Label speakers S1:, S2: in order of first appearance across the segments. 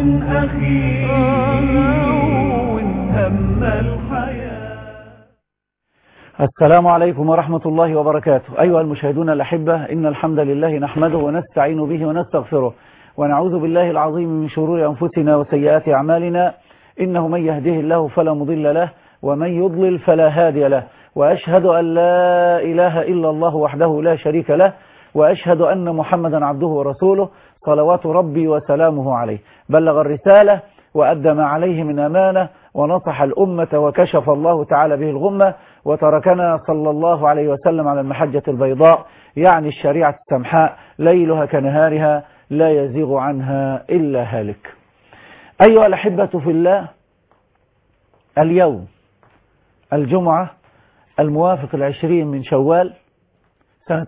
S1: أخي هون هم الحياة
S2: السلام عليكم ورحمة الله وبركاته أيها المشاهدون الأحبة إن الحمد لله نحمده ونستعين به ونستغفره ونعوذ بالله العظيم من شرور أنفسنا وسيئات أعمالنا إنه من يهده الله فلا مضل له ومن يضلل فلا هادي له وأشهد أن لا إله إلا الله وحده لا شريك له وأشهد أن محمدا عبده ورسوله صلوات ربي وسلامه عليه بلغ الرسالة وأدى ما عليه من أمانة ونصح الأمة وكشف الله تعالى به الغمة وتركنا صلى الله عليه وسلم على المحجة البيضاء يعني الشريعة السمحاء ليلها كنهارها لا يزيغ عنها إلا هالك أيها الأحبة في الله اليوم الجمعة الموافق العشرين من شوال سنة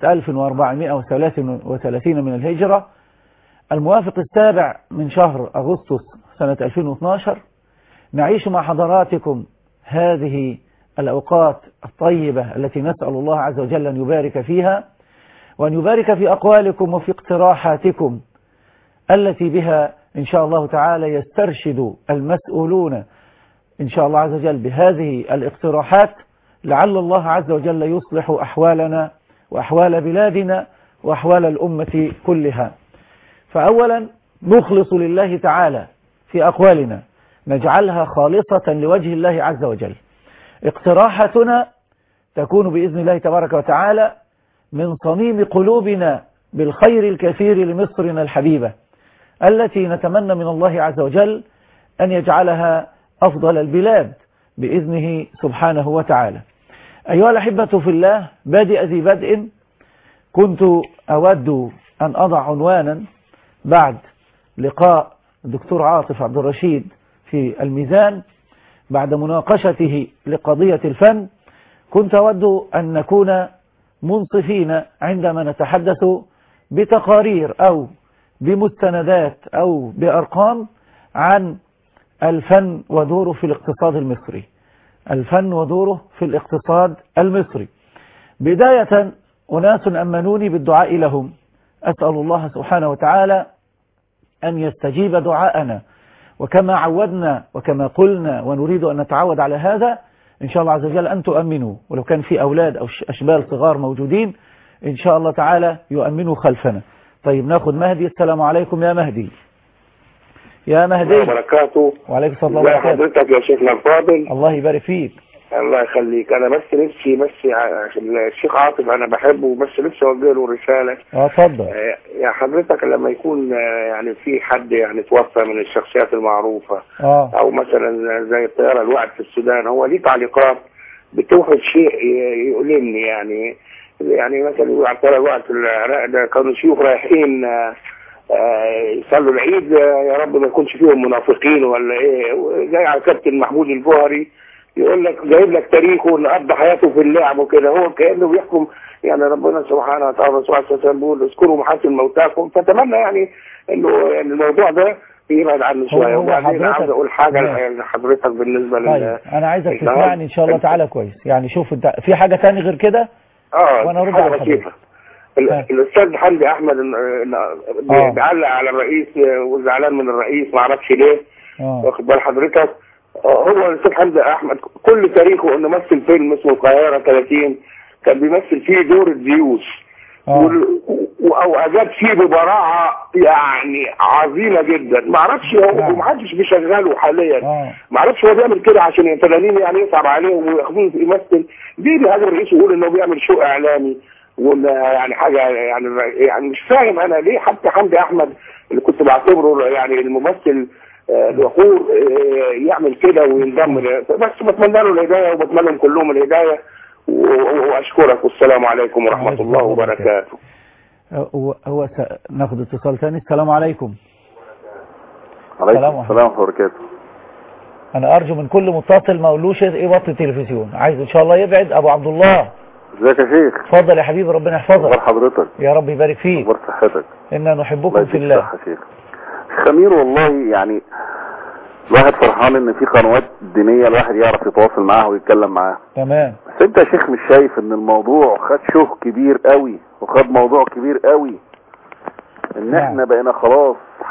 S2: 1433 من الهجرة الموافق السابع من شهر أغسطس سنة 2012 نعيش مع حضراتكم هذه الأوقات الطيبة التي نسأل الله عز وجل أن يبارك فيها وأن يبارك في أقوالكم وفي اقتراحاتكم التي بها إن شاء الله تعالى يسترشد المسؤولون إن شاء الله عز وجل بهذه الاقتراحات لعل الله عز وجل يصلح أحوالنا وأحوال بلادنا وأحوال الأمة كلها فأولا نخلص لله تعالى في أقوالنا نجعلها خالصة لوجه الله عز وجل اقتراحاتنا تكون بإذن الله تبارك وتعالى من صميم قلوبنا بالخير الكثير لمصرنا الحبيبة التي نتمنى من الله عز وجل أن يجعلها أفضل البلاد بإذنه سبحانه وتعالى أيها الأحبة في الله بادئ ذي بدء كنت أود أن أضع عنوانا بعد لقاء الدكتور عاطف عبد الرشيد في الميزان بعد مناقشته لقضية الفن كنت أود أن نكون منصفين عندما نتحدث بتقارير أو بمستندات أو بأرقام عن الفن ودوره في الاقتصاد المصري الفن ودوره في الاقتصاد المصري بداية أناس أمنوني بالدعاء لهم أسأل الله سبحانه وتعالى أن يستجيب دعاءنا وكما عودنا وكما قلنا ونريد أن نتعود على هذا إن شاء الله عز وجل أن تؤمنوا ولو كان في أولاد أو أشبال صغار موجودين إن شاء الله تعالى يؤمنوا خلفنا طيب ناخد مهدي السلام عليكم يا مهدي يا مهدي
S3: وبركاته
S2: وعليكم السلام
S3: ازي
S2: ورحمة الله
S3: حضرتك يا شيخنا الفاضل
S2: الله يبارك فيك
S3: الله يخليك انا بس نفسي بس عشان الشيخ عاطف انا بحبه بس نفسي اوجه له رساله
S2: اه اتفضل
S3: آه، يا حضرتك لما يكون آه، يعني في حد يعني توفى من الشخصيات المعروفه
S2: اه
S3: او مثلا زي الطياره الوقت في السودان هو ليه تعليقات بتوحد شيء ي- يؤلمني يعني يعني مثلا يقول على الطياره الوقت العراق ده كانوا شيوخ رايحين آه، آه، يصلوا العيد آه، يا رب ما يكونش فيهم منافقين ولا ايه جاي على كابتن محمود الجوهري يقول لك جايب لك تاريخه ان قضى حياته في اللعب وكده هو كانه بيحكم يعني ربنا سبحانه وتعالى الرسول عليه الصلاه والسلام بيقول اذكروا محاسن موتاكم فاتمنى يعني انه يعني الموضوع ده يبعد عنه شويه
S2: هو
S3: وبعدين
S2: حضرتك-
S3: عاوز اقول حاجه
S2: نعم.
S3: لحضرتك بالنسبه
S2: طيب
S3: لل
S2: انا عايزك
S3: النهار-
S2: تسمعني ان شاء الله تعالى كويس يعني شوف انت في حاجة تاني غير كده
S3: اه
S2: وأنا أرد
S3: حاجة
S2: على
S3: بسيطة.
S2: حضرتك.
S3: ال-
S2: آه.
S3: الاستاذ حمدي احمد إن- إن-
S2: آه.
S3: بيعلق على الرئيس وزعلان من الرئيس ما اعرفش ليه
S2: اه
S3: واخد بال حضرتك آه، هو الاستاذ حمدي احمد كل تاريخه انه مثل فيلم اسمه القاهره 30 كان بيمثل فيه دور الديوس
S2: اه
S3: وال- و- او اجاب فيه ببراعه يعني عظيمه جدا ما اعرفش هو
S2: نعم.
S3: ومحدش بيشغله حاليا
S2: اه
S3: ما اعرفش هو بيعمل كده عشان الفنانين يعني يصعب عليهم وياخدوه يمثل ليه بيهاجم الرئيس ويقول انه بيعمل شو اعلامي وان يعني حاجه يعني يعني مش فاهم انا ليه حتى حمدي احمد اللي كنت بعتبره يعني الممثل آه، الوقور آه، يعمل كده وينضم ل- بس بتمنى له الهدايه وبتمنى لهم كلهم الهدايه و- واشكرك والسلام عليكم ورحمه
S2: وعليكم
S3: الله
S2: السلام
S3: وبركاته
S2: هو هو س... ناخد اتصال تاني السلام عليكم
S4: عليكم
S2: السلام
S4: السلام ورحمة الله وبركاته
S2: انا ارجو من كل متصل ما اقولوش ايه وطي التلفزيون عايز ان شاء الله يبعد ابو عبد الله
S4: ازيك يا شيخ
S2: اتفضل يا حبيبي ربنا
S4: اخبار
S2: يحفظك
S4: حضرتك
S2: يا رب يبارك فيك
S4: اخبار صحتك
S2: انا
S4: الله
S2: نحبكم في
S4: يديك
S2: الله
S4: الصحة يا شيخ خمير والله يعني الواحد فرحان ان في قنوات دينية الواحد يعرف يتواصل معاها ويتكلم معاها
S2: تمام
S4: بس انت يا شيخ مش شايف ان الموضوع خد شوه كبير قوي وخد موضوع كبير قوي ان
S2: نعم.
S4: احنا بقينا خلاص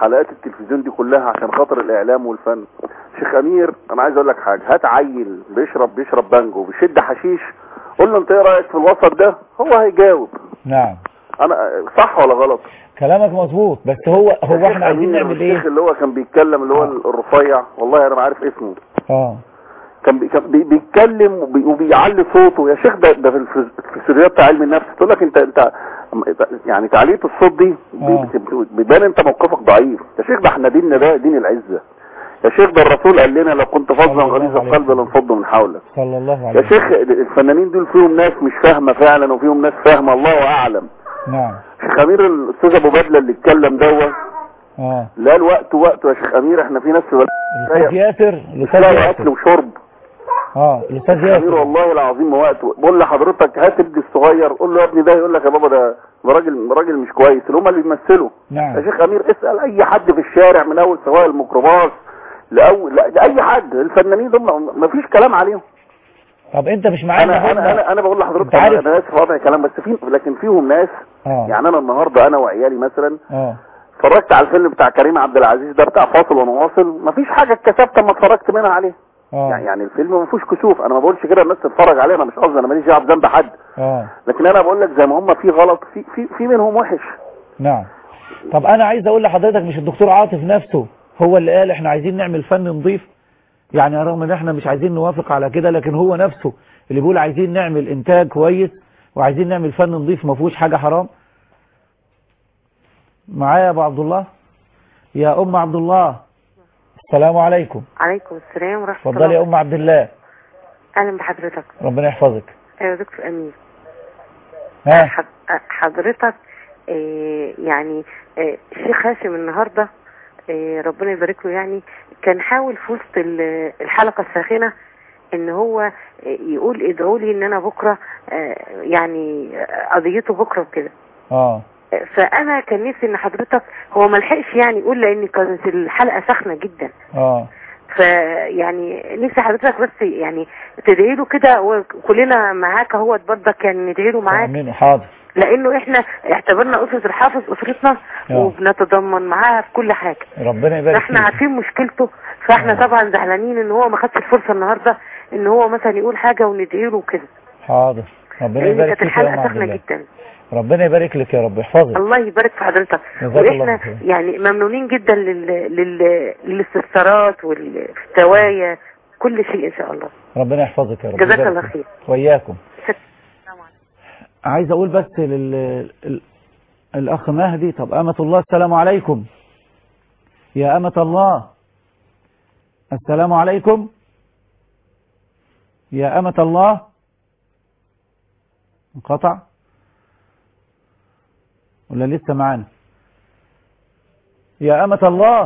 S4: حلقات التلفزيون دي كلها عشان خاطر الاعلام والفن شيخ امير انا عايز اقول لك حاجه هات عيل بيشرب بيشرب بانجو بيشد حشيش قول له انت ايه رايك في الوسط ده هو هيجاوب
S2: نعم
S4: انا صح ولا غلط
S2: كلامك مظبوط بس هو هو
S4: الشيخ
S2: احنا عايزين
S4: أمير
S2: نعمل
S4: والشيخ
S2: ايه
S4: اللي هو كان بيتكلم اللي هو الرفيع والله انا ما عارف اسمه
S2: اه
S4: كان بي كان بي بيتكلم وبي وبيعلي صوته يا شيخ ده ده في الفس- في السريات بتاع علم النفس تقول لك انت انت يعني تعليق الصوت دي بي-
S2: آه.
S4: بي- بيبان انت موقفك ضعيف يا شيخ ده احنا ديننا ده دين العزه يا شيخ ده الرسول قال لنا لو كنت
S2: صلى
S4: فظا
S2: الله
S4: غليظ
S2: عليه
S4: القلب
S2: وسلم.
S4: لانفض من حولك
S2: صلى الله عليه
S4: يا
S2: وسلم
S4: شيخ الفنانين دول فيهم ناس مش فاهمه فعلا وفيهم ناس فاهمه الله اعلم
S2: نعم
S4: شيخ امير الاستاذ ابو بدله اللي اتكلم دوت
S2: اه
S4: لا الوقت وقته يا شيخ امير احنا في ناس في
S2: الاستاذ ياسر الاستاذ
S4: لا اكل
S2: ياسر
S4: وشرب
S2: اه الاستاذ
S4: امير
S2: ياسر
S4: والله العظيم ما وقته بقول لحضرتك هات ابني الصغير قول له يا ابني ده يقول لك يا بابا ده ده راجل راجل مش كويس اللي هم اللي بيمثلوا يا
S2: نعم
S4: شيخ امير اسال اي حد في الشارع من اول سواق الميكروباص لاول لا لاي حد الفنانين دول ما فيش كلام عليهم
S2: طب انت مش معانا
S4: انا انا انا, أنا بقول لحضرتك
S2: أنت عارف-
S4: انا اسف وضع كلام بس في لكن فيهم ناس
S2: اه
S4: يعني انا النهارده انا وعيالي مثلا
S2: اه
S4: اتفرجت على الفيلم بتاع كريم عبد العزيز ده بتاع فاصل ونواصل مفيش حاجه اتكسبت اما اتفرجت منها عليه يعني
S2: اه
S4: يعني الفيلم ما فيهوش كسوف انا ما بقولش كده الناس تتفرج عليه انا مش قصدي انا ماليش دعوه بذنب حد
S2: اه
S4: لكن انا بقول لك زي ما هم في غلط في في في منهم وحش
S2: نعم طب انا عايز اقول لحضرتك مش الدكتور عاطف نفسه هو اللي قال احنا عايزين نعمل فن نظيف يعني رغم ان احنا مش عايزين نوافق على كده لكن هو نفسه اللي بيقول عايزين نعمل انتاج كويس وعايزين نعمل فن نظيف ما فيهوش حاجه حرام معايا يا ابو عبد الله يا ام عبد الله السلام عليكم
S5: عليكم السلام ورحمة
S2: اتفضلي
S5: الله
S2: يا ام عبد الله
S5: أهلا بحضرتك
S2: ربنا يحفظك
S5: أيوة دكتور أمين
S2: ها
S5: حض- حضرتك آه، يعني آه، الشيخ هاشم النهاردة آه، ربنا يبارك له يعني كان حاول في وسط ال- الحلقة الساخنة ان هو آه، يقول ادعوا لي ان انا بكرة آه، يعني آه، قضيته بكرة وكده
S2: اه
S5: آه، فانا كان نفسي ان حضرتك هو ملحقش يعني يقول لان كانت الحلقة ساخنة جدا
S2: اه
S5: فيعني نفسي حضرتك بس يعني تدعي له كده وكلنا معاك اهوت برضك يعني ندعي له معاك
S2: امين حاضر
S5: لانه احنا اعتبرنا اسره الحافظ اسرتنا
S2: آه.
S5: وبنتضمن معاها في كل حاجه
S2: ربنا يبارك
S5: فاحنا
S2: فيك
S5: عارفين مشكلته فاحنا
S2: آه.
S5: طبعا زعلانين ان هو ما خدش الفرصه النهارده ان هو مثلا يقول حاجه وندعي له كده
S2: حاضر ربنا
S5: لان
S2: يبارك
S5: كانت
S2: فيك يا ام
S5: الحلقه
S2: عبد
S5: سخنه
S2: الله
S5: جدا
S2: ربنا يبارك لك يا رب يحفظك
S5: الله يبارك في حضرتك
S2: جزاك الله
S5: واحنا
S2: خير.
S5: يعني ممنونين جدا لل... لل... للاستفسارات والفتوايا كل شيء ان شاء الله
S2: ربنا يحفظك يا رب
S5: جزاك
S2: يبارك
S5: الله
S2: فيك.
S5: خير
S2: وإياكم
S5: السلام عليكم
S2: عايز أقول بس لل ال- الأخ مهدي طب أمة الله السلام عليكم يا أمة الله السلام عليكم يا أمة الله انقطع ولا لسه معانا يا أمة الله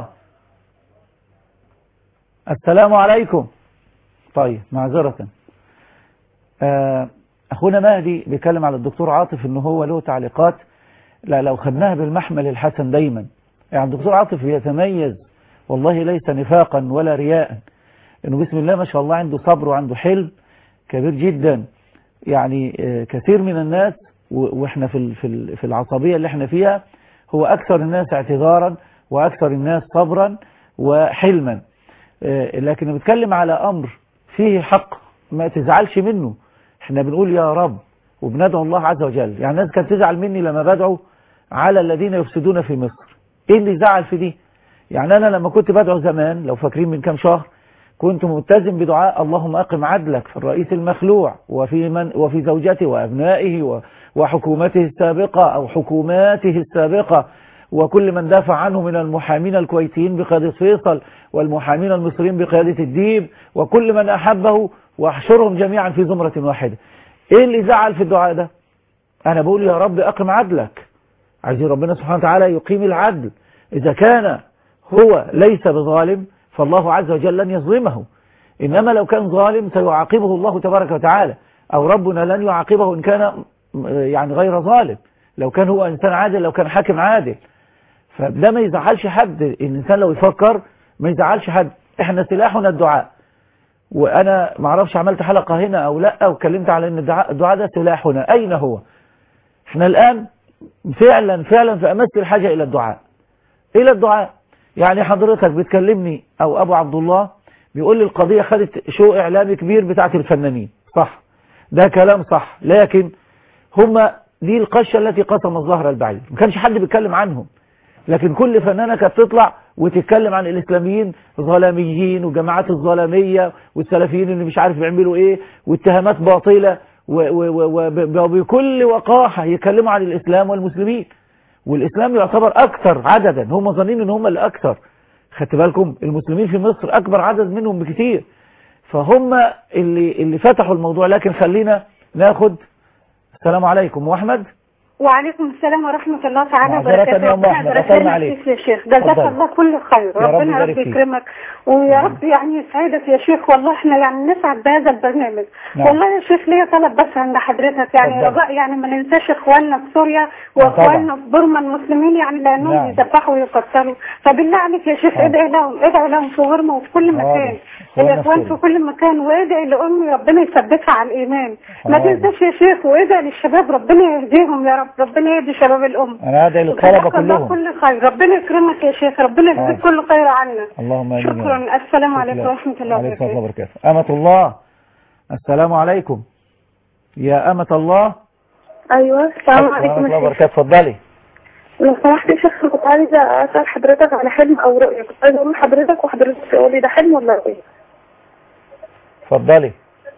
S2: السلام عليكم طيب معذرة آه، أخونا مهدي بيتكلم على الدكتور عاطف إن هو له تعليقات لا لو خدناها بالمحمل الحسن دايما يعني الدكتور عاطف بيتميز والله ليس نفاقا ولا رياء إنه بسم الله ما شاء الله عنده صبر وعنده حلم كبير جدا يعني آه، كثير من الناس و- واحنا في ال- في ال- في العصبية اللي احنا فيها هو أكثر الناس اعتذارا وأكثر الناس صبرا وحلما آه، لكن بنتكلم على أمر فيه حق ما تزعلش منه احنا بنقول يا رب وبندعو الله عز وجل يعني الناس كانت تزعل مني لما بدعو على الذين يفسدون في مصر ايه اللي زعل في دي يعني انا لما كنت بدعو زمان لو فاكرين من كام شهر كنت ملتزم بدعاء اللهم اقم عدلك في الرئيس المخلوع وفي من وفي زوجته وابنائه و- وحكومته السابقه او حكوماته السابقه وكل من دافع عنه من المحامين الكويتيين بقيادة فيصل والمحامين المصريين بقيادة الديب وكل من أحبه واحشرهم جميعا في زمرة واحدة ايه اللي زعل في الدعاء ده انا بقول يا رب اقم عدلك عايزين ربنا سبحانه وتعالى يقيم العدل اذا كان هو ليس بظالم فالله عز وجل لن يظلمه انما لو كان ظالم سيعاقبه الله تبارك وتعالى او ربنا لن يعاقبه ان كان يعني غير ظالم لو كان هو انسان عادل لو كان حاكم عادل فده ما يزعلش حد الانسان لو يفكر ما يزعلش حد احنا سلاحنا الدعاء وانا ما اعرفش عملت حلقة هنا او لا واتكلمت على ان الدعاء, الدعاء ده سلاحنا اين هو احنا الان فعلا فعلا في امس الحاجة الى الدعاء الى الدعاء يعني حضرتك بتكلمني او ابو عبد الله بيقول لي القضية خدت شو اعلامي كبير بتاعت الفنانين صح ده كلام صح لكن هما دي القشة التي قسم الظهر البعيد ما كانش حد بيتكلم عنهم لكن كل فنانة كانت تطلع وتتكلم عن الإسلاميين ظلاميين وجماعات الظلامية والسلفيين اللي مش عارف بيعملوا إيه واتهامات باطلة وبكل وقاحة يتكلموا عن الإسلام والمسلمين والإسلام يعتبر أكثر عددا هم ظنين إن هم اللي أكثر خدت بالكم المسلمين في مصر أكبر عدد منهم بكتير فهم اللي اللي فتحوا الموضوع لكن خلينا ناخد السلام عليكم واحمد
S6: وعليكم السلام ورحمة الله تعالى
S2: معذرة
S6: وبركاته
S2: يا أم
S6: ربنا
S2: أحمد،
S6: يبارك
S2: أطلنا
S6: لنا
S2: عليك.
S6: فيك يا شيخ جزاك
S2: اتفضل.
S6: الله كل خير
S2: يا رب
S6: ربنا
S2: يبارك
S6: رب
S2: فيك.
S6: يكرمك ويا رب يعني يسعدك يا شيخ والله احنا يعني نسعد بهذا البرنامج
S2: نعم.
S6: والله يا شيخ ليا طلب بس عند حضرتك يعني
S2: اتفضل.
S6: رجاء يعني ما ننساش اخواننا في سوريا واخواننا في بورما المسلمين يعني لانهم
S2: نعم.
S6: يذبحوا ويقتلوا فبالله عليك يا شيخ
S2: حاضر.
S6: ادعي لهم ادعي لهم في بورما وفي كل
S2: حاضر.
S6: مكان
S2: إخواننا في
S6: الاخوان في
S2: سوريا.
S6: كل مكان وادعي لامي ربنا يثبتها على الايمان ما
S2: حاضر.
S6: تنساش يا شيخ وادعي للشباب ربنا يهديهم يا رب ربنا يهدي شباب الام
S2: أنا أدعي للطلبة
S6: جزاك الله
S2: كلهم
S6: كل خير ربنا يكرمك يا شيخ ربنا يجزيك
S2: حاضر.
S6: كل خير عنا
S2: اللهم آمين يا رب.
S6: شكرا السلام عليكم
S2: شكرا.
S6: ورحمة الله
S2: عليكم ورحمة الله
S6: وبركاته
S2: وبركاته أمة الله السلام عليكم يا أمة الله
S7: ايوه السلام عليكم
S2: ورحمة الله
S7: يا شيخ
S2: وبركاته اتفضلي
S7: لو سمحت يا شيخ كنت عايزه اسال حضرتك على حلم او رؤيه كنت عايزه اقول لحضرتك وحضرتك تقول لي ده حلم ولا رؤيه
S2: اتفضلي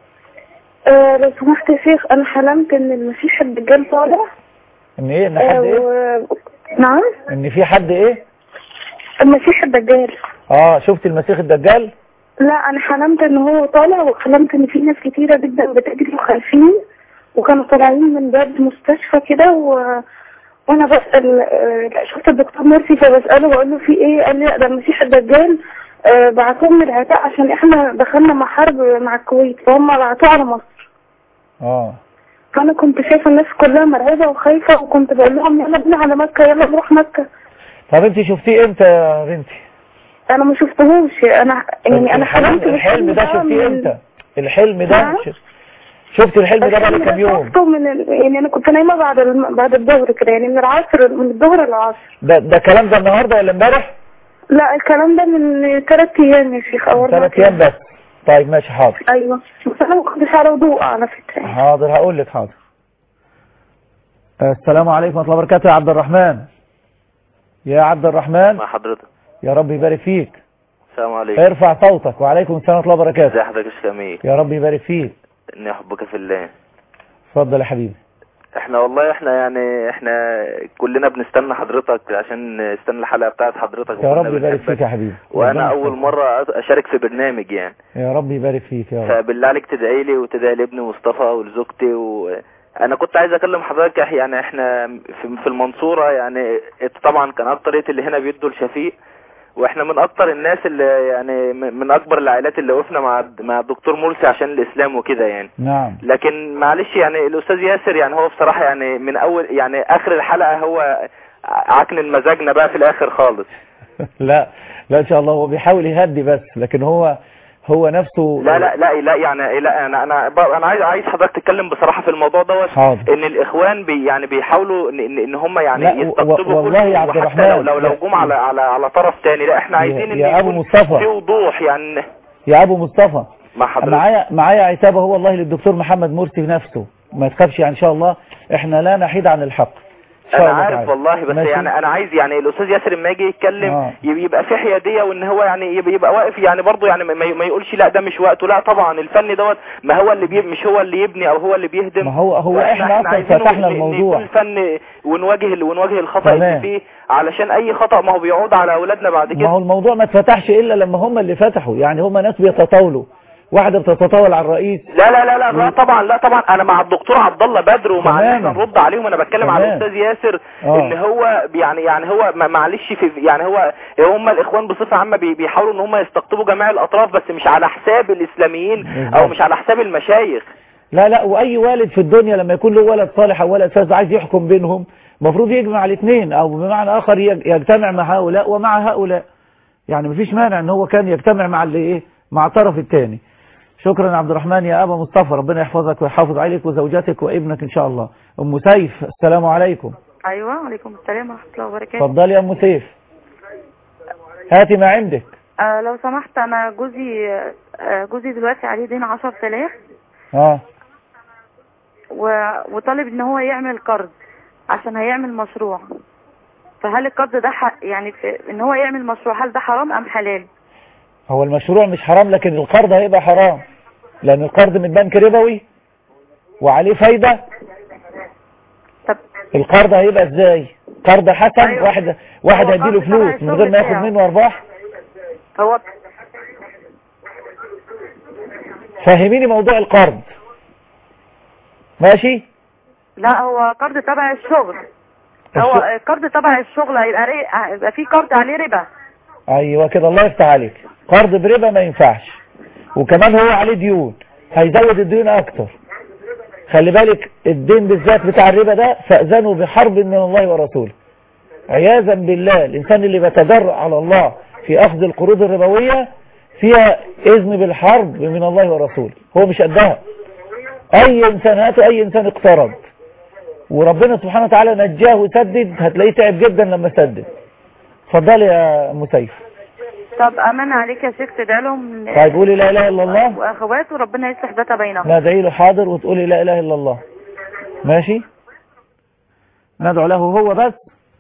S7: آه لو سمحت يا شيخ انا حلمت ان المسيح الدجال طالع
S2: إن إيه إن
S7: آه
S2: حد إيه
S7: و... نعم
S2: إن في حد إيه
S7: المسيح الدجال
S2: آه شفت المسيح الدجال
S7: لا انا حلمت ان هو طالع وحلمت ان في ناس كتيره جدا بتجري وخايفين وكانوا طالعين من باب مستشفى كده و... وانا بسال آه، شفت الدكتور مرسي فبساله بقول له في ايه قال لي لا ده المسيح الدجال آه، بعتوه من العراق عشان احنا دخلنا مع حرب مع الكويت فهم بعتوه على مصر
S2: آه
S7: فانا كنت شايفه الناس كلها مرعوبه وخايفه وكنت بقول لهم يلا بينا على مكه يلا نروح مكه
S2: طب أنت شفتيه إمتى يا بنتي
S7: انا ما شفتهوش انا يعني انا
S2: الحلم,
S7: حلمت
S2: الحلم ده شفتيه
S7: من-
S2: إمتى الحلم ده
S7: نعم.
S2: ش- شفت الحلم ده
S7: الحلم
S2: بقى كام يوم
S7: شفته من ال... يعني انا كنت نايمه بعد الم... بعد الظهر كده يعني من العصر من الظهر للعصر
S2: ده ده الكلام ده النهارده ولا امبارح
S7: لا الكلام ده من ثلاث ايام يا شيخ او أربع
S2: ثلاث ايام بس طيب ماشي حاضر
S7: ايوه بس انا ما كنتش على وضوء على فكره
S2: حاضر هقول لك حاضر السلام عليكم ورحمه الله وبركاته يا عبد الرحمن يا عبد الرحمن
S8: مع حضرتك
S2: يا رب يبارك فيك
S8: السلام عليكم
S2: ارفع صوتك وعليكم السلام ورحمه الله
S8: ازي
S2: وبركاته
S8: حضرتك يا شيخ امير
S2: يا رب يبارك فيك
S8: اني احبك في الله
S2: اتفضل يا حبيبي
S8: احنا والله احنا يعني احنا كلنا بنستنى حضرتك عشان نستنى الحلقه بتاعت حضرتك
S2: يا
S8: وكنا
S2: رب يبارك
S8: بنحبك.
S2: فيك يا حبيبي
S8: وانا
S2: ربنا
S8: اول
S2: يحفظك.
S8: مره اشارك في برنامج يعني
S2: يا رب يبارك فيك يا رب
S8: فبالله عليك تدعي لي وتدعي لابني مصطفى ولزوجتي و انا كنت عايز اكلم حضرتك يعني احنا في في المنصوره يعني طبعا كان اكتريه اللي هنا بيدوا لشفيق واحنا من اكتر الناس اللي يعني من من اكبر العائلات اللي وقفنا مع مع الدكتور مرسي عشان الاسلام وكده يعني
S2: نعم
S8: لكن معلش يعني الاستاذ ياسر يعني هو بصراحه يعني من اول يعني اخر الحلقه هو عكن مزاجنا بقى في الاخر خالص
S2: لا لا ان شاء الله هو بيحاول يهدي بس لكن هو هو نفسه
S8: لا لا لا لا يعني لا انا انا ب- انا عايز عايز حضرتك تتكلم بصراحه في الموضوع دوت
S2: حاضر.
S8: ان الاخوان بي يعني بيحاولوا ان, إن- ان هم يعني
S2: لا، و-
S8: يستقطبوا
S2: والله
S8: كل-
S2: يا عبد
S8: وحتى
S2: الرحمن،
S8: لو لو, لو
S2: لا.
S8: جم على على على طرف تاني لا احنا عايزين ان
S2: يا ابو
S8: يكون
S2: مصطفى
S8: في وضوح يعني
S2: يا ابو مصطفى
S8: مع حضرتك
S2: معايا معايا عتابه هو والله للدكتور محمد مرسي نفسه ما تخافش يعني ان شاء الله احنا لا نحيد عن الحق إن شاء
S8: انا
S2: الله
S8: عارف
S2: تعالى.
S8: والله بس
S2: ماشي؟
S8: يعني انا عايز يعني الاستاذ ياسر لما يجي يتكلم
S2: آه.
S8: يب- يبقى في حياديه وان هو يعني يبقى, يبقى واقف يعني برضه يعني ما, ما يقولش لا ده مش وقته لا طبعا الفن دوت ما هو اللي بي مش هو اللي يبني او هو اللي بيهدم
S2: ما هو هو
S8: فإحنا-
S2: احنا اصلا
S8: عايزينه
S2: فتحنا
S8: ن- ن-
S2: الموضوع
S8: يكون فن ونواجه ال- ونواجه الخطا
S2: تمام.
S8: اللي فيه علشان اي خطا ما هو بيعود على اولادنا بعد
S2: ما
S8: كده
S2: هو الموضوع ما اتفتحش الا لما هم اللي فتحوا يعني هم ناس بيتطاولوا واحده بتتطاول على الرئيس
S8: لا لا لا لا, لا طبعا لا طبعا انا مع الدكتور عبد الله بدر ومع ان
S2: تماما.
S8: احنا نرد عليهم انا بتكلم على
S2: تمام.
S8: الاستاذ ياسر
S2: آه.
S8: ان هو يعني يعني هو ما- معلش في يعني هو هم الاخوان بصفه عامه بي- بيحاولوا ان هم يستقطبوا جميع الاطراف بس مش على حساب الاسلاميين او
S2: بالظبط.
S8: مش على حساب المشايخ
S2: لا لا واي والد في الدنيا لما يكون له ولد صالح او ولد فاسد عايز يحكم بينهم المفروض يجمع الاثنين او بمعنى اخر يج- يجتمع مع هؤلاء ومع هؤلاء يعني مفيش مانع ان هو كان يجتمع مع اللي ايه مع الطرف الثاني شكرا يا عبد الرحمن يا ابا مصطفى ربنا يحفظك ويحافظ عليك وزوجتك وابنك ان شاء الله ام سيف السلام عليكم
S9: ايوه عليكم السلام ورحمه الله وبركاته
S2: اتفضلي يا ام سيف هاتي ما عندك
S9: آه لو سمحت انا جوزي آه جوزي دلوقتي عليه دين 10000
S2: اه
S9: و... وطالب ان هو يعمل قرض عشان هيعمل مشروع فهل القرض ده ح... يعني في... ان هو يعمل مشروع هل ده حرام ام حلال
S2: هو المشروع مش حرام لكن القرض هيبقى حرام لان القرض من بنك ربوي وعليه فايدة
S9: طب
S2: القرض هيبقى ازاي قرض حسن
S9: أيوة.
S2: واحد واحد
S9: هو
S2: هيديله
S9: قرض تبع
S2: فلوس من غير ما
S9: الشغل
S2: ياخد
S9: بتاعه.
S2: منه ارباح
S9: هو
S2: فهميني موضوع القرض ماشي
S9: لا هو قرض تبع الشغل هو
S2: الش-
S9: القرض تبع الشغل هيبقى ري... هيبقى في قرض عليه ربا
S2: ايوه كده الله يفتح عليك قرض بربا ما ينفعش وكمان هو عليه ديون هيزود الديون اكتر خلي بالك الدين بالذات بتاع الربا ده فاذنوا بحرب من الله ورسوله عياذا بالله الانسان اللي بيتجرأ على الله في اخذ القروض الربويه فيها اذن بالحرب من الله ورسوله هو مش قدها اي انسان هاته اي انسان اقترض وربنا سبحانه وتعالى نجاه وسدد هتلاقيه تعب جدا لما سدد اتفضلي يا ام سيف
S9: طب امان عليك يا شيخ تدعي لهم
S2: طيب قولي لا اله الا الله
S9: واخواته ربنا يصلح ذات بينهم
S2: ندعي له حاضر وتقولي لا اله الا الله ماشي ندعو له هو بس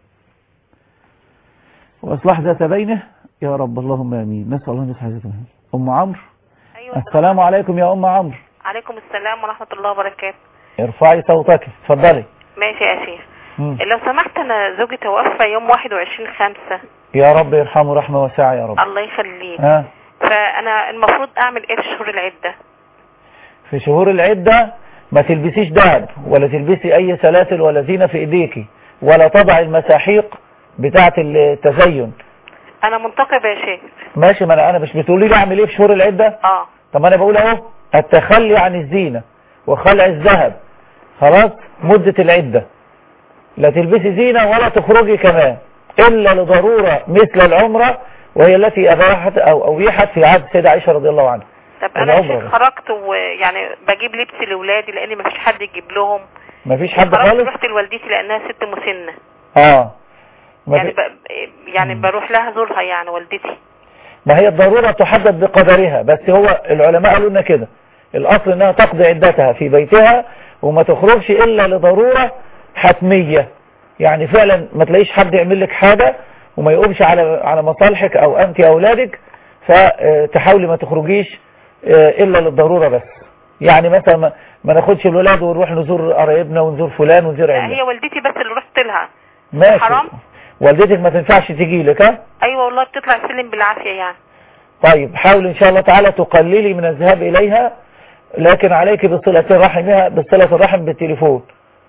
S2: واصلاح ذات بينه يا رب اللهم امين نسال الله ان يصلح ذات بينه ام عمرو
S10: ايوه
S2: السلام عليكم يا ام عمرو
S10: عليكم السلام ورحمة الله وبركاته
S2: ارفعي صوتك اتفضلي
S10: ماشي يا شيخ
S2: مم.
S10: لو سمحت انا زوجي توفى يوم 21 خمسة
S2: يا رب يرحمه رحمه واسعه يا رب
S10: الله يخليك
S2: ها
S10: فانا المفروض اعمل ايه في شهور العدة
S2: في شهور العدة ما تلبسيش دهب ولا تلبسي اي سلاسل ولا زينة في ايديكي ولا تضع المساحيق بتاعة التزين
S10: انا منتقبة يا شيخ
S2: ماشي ما انا انا مش بتقولي لي اعمل ايه في شهور العدة
S10: اه
S2: طب انا بقول اهو التخلي عن الزينة وخلع الذهب خلاص مدة العدة لا تلبسي زينة ولا تخرجي كمان الا لضرورة مثل العمرة وهي التي اباحت او ابيحت في عهد السيدة عائشة رضي الله عنها
S10: طب انا يا
S2: العمرة
S10: شيخ
S2: بس.
S10: خرجت ويعني بجيب لبس لاولادي لان مفيش حد يجيب لهم
S2: مفيش حد
S10: خرجت
S2: خالص
S10: رحت لوالدتي لانها ست مسنة
S2: اه ما
S10: يعني
S2: في-
S10: ب... يعني بروح لها زورها يعني والدتي
S2: ما هي الضرورة تحدد بقدرها بس هو العلماء قالوا لنا كده الأصل أنها تقضي عدتها في بيتها وما تخرجش إلا لضرورة حتمية يعني فعلا ما تلاقيش حد يعمل لك حاجة وما يقومش على على مصالحك أو أنت أولادك فتحاولي ما تخرجيش آه، إلا للضرورة بس يعني مثلا ما- ما ناخدش الولاد ونروح نزور قرايبنا ونزور فلان ونزور
S10: هي
S2: عيلة
S10: والدتي بس اللي رحت لها
S2: ماشي
S10: حرام؟
S2: والدتك ما تنفعش تيجي لك ها
S10: ايوه والله بتطلع السلم بالعافية يعني
S2: طيب حاول ان شاء الله تعالى تقللي من الذهاب اليها لكن عليك بصلة رحمها بصلة الرحم بالتليفون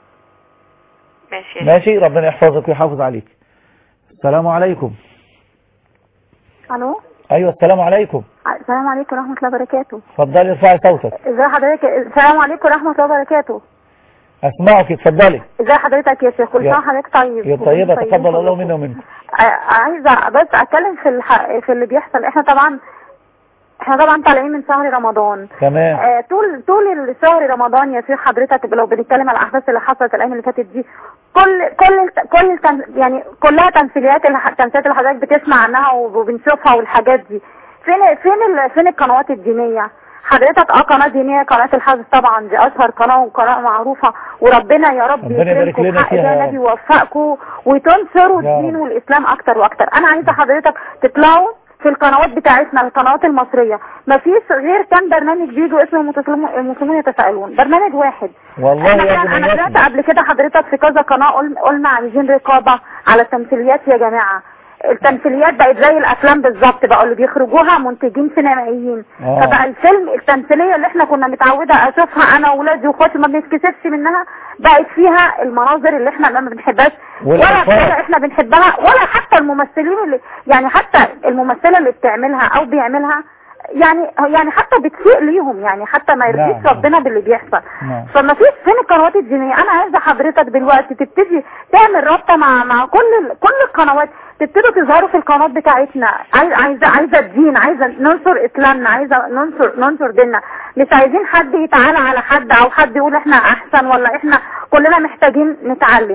S10: ماشي
S2: ماشي ربنا يحفظك ويحافظ عليك السلام عليكم
S7: الو
S2: ايوه السلام عليكم
S7: السلام عليكم ورحمه الله وبركاته
S2: اتفضلي ارفعي صوتك
S7: ازي حضرتك السلام عليكم ورحمه الله وبركاته
S2: اسمعك اتفضلي
S7: ازي حضرتك يا شيخ كل
S2: يا-
S7: سنه وحضرتك طيب
S2: يا طيبة
S7: طيبين
S2: تقبل الله
S7: كلكم.
S2: منا ومنكم
S7: ع- عايزه بس اتكلم في الح... في اللي بيحصل احنا طبعا احنا طبعا طالعين من شهر رمضان
S2: تمام
S7: آه، طول طول شهر رمضان يا شيخ حضرتك لو بنتكلم على الاحداث اللي حصلت الايام اللي فاتت دي كل كل كل التم- يعني كلها تمثيليات الح- التمثيليات اللي حضرتك بتسمع عنها وبنشوفها والحاجات دي فين فين ال- فين القنوات الدينيه حضرتك اه قناه دينيه قناه الحافظ طبعا دي اشهر قناه وقناه معروفه وربنا يا رب
S2: ربنا يبارك
S7: يكرمكم
S2: لنا
S7: بحق
S2: فيها
S7: ده
S2: يا
S7: النبي
S2: رب.
S7: يوفقكم وتنصروا
S2: يا
S7: الدين
S2: رب.
S7: والاسلام اكتر واكتر انا عايزه حضرتك تطلعوا في القنوات بتاعتنا القنوات المصرية مفيش غير كام برنامج بيجوا اسمه المتسلم- المسلمون يتساءلون برنامج واحد
S2: والله
S7: احنا
S2: يا
S7: كان انا
S2: ابن
S7: طلعت قبل كده حضرتك في كذا قناة قل- قلنا عايزين رقابة على التمثيليات يا جماعة التمثيليات بقت زي الافلام بالظبط بقوا اللي بيخرجوها منتجين سينمائيين
S2: آه.
S7: فبقى الفيلم التمثيليه اللي احنا كنا متعوده اشوفها انا واولادي واخواتي ما بنتكسفش منها بقت فيها المناظر اللي احنا ما بنحبهاش ولا
S2: والألفاظ.
S7: حاجه احنا بنحبها ولا حتى الممثلين اللي يعني حتى الممثله اللي بتعملها او بيعملها يعني يعني حتى بتسيء ليهم يعني حتى ما يرضيش
S2: نعم.
S7: ربنا باللي بيحصل
S2: نعم.
S7: فما فيش فين القنوات الدينيه انا عايزه حضرتك دلوقتي تبتدي تعمل رابطه مع مع كل ال- كل القنوات تبتدوا تظهروا في القنوات بتاعتنا عايز- عايزه عايزه الدين عايزه ننصر اسلامنا عايزه ننصر ننصر ديننا مش عايزين حد يتعالى على حد او حد يقول احنا احسن ولا احنا كلنا محتاجين نتعلم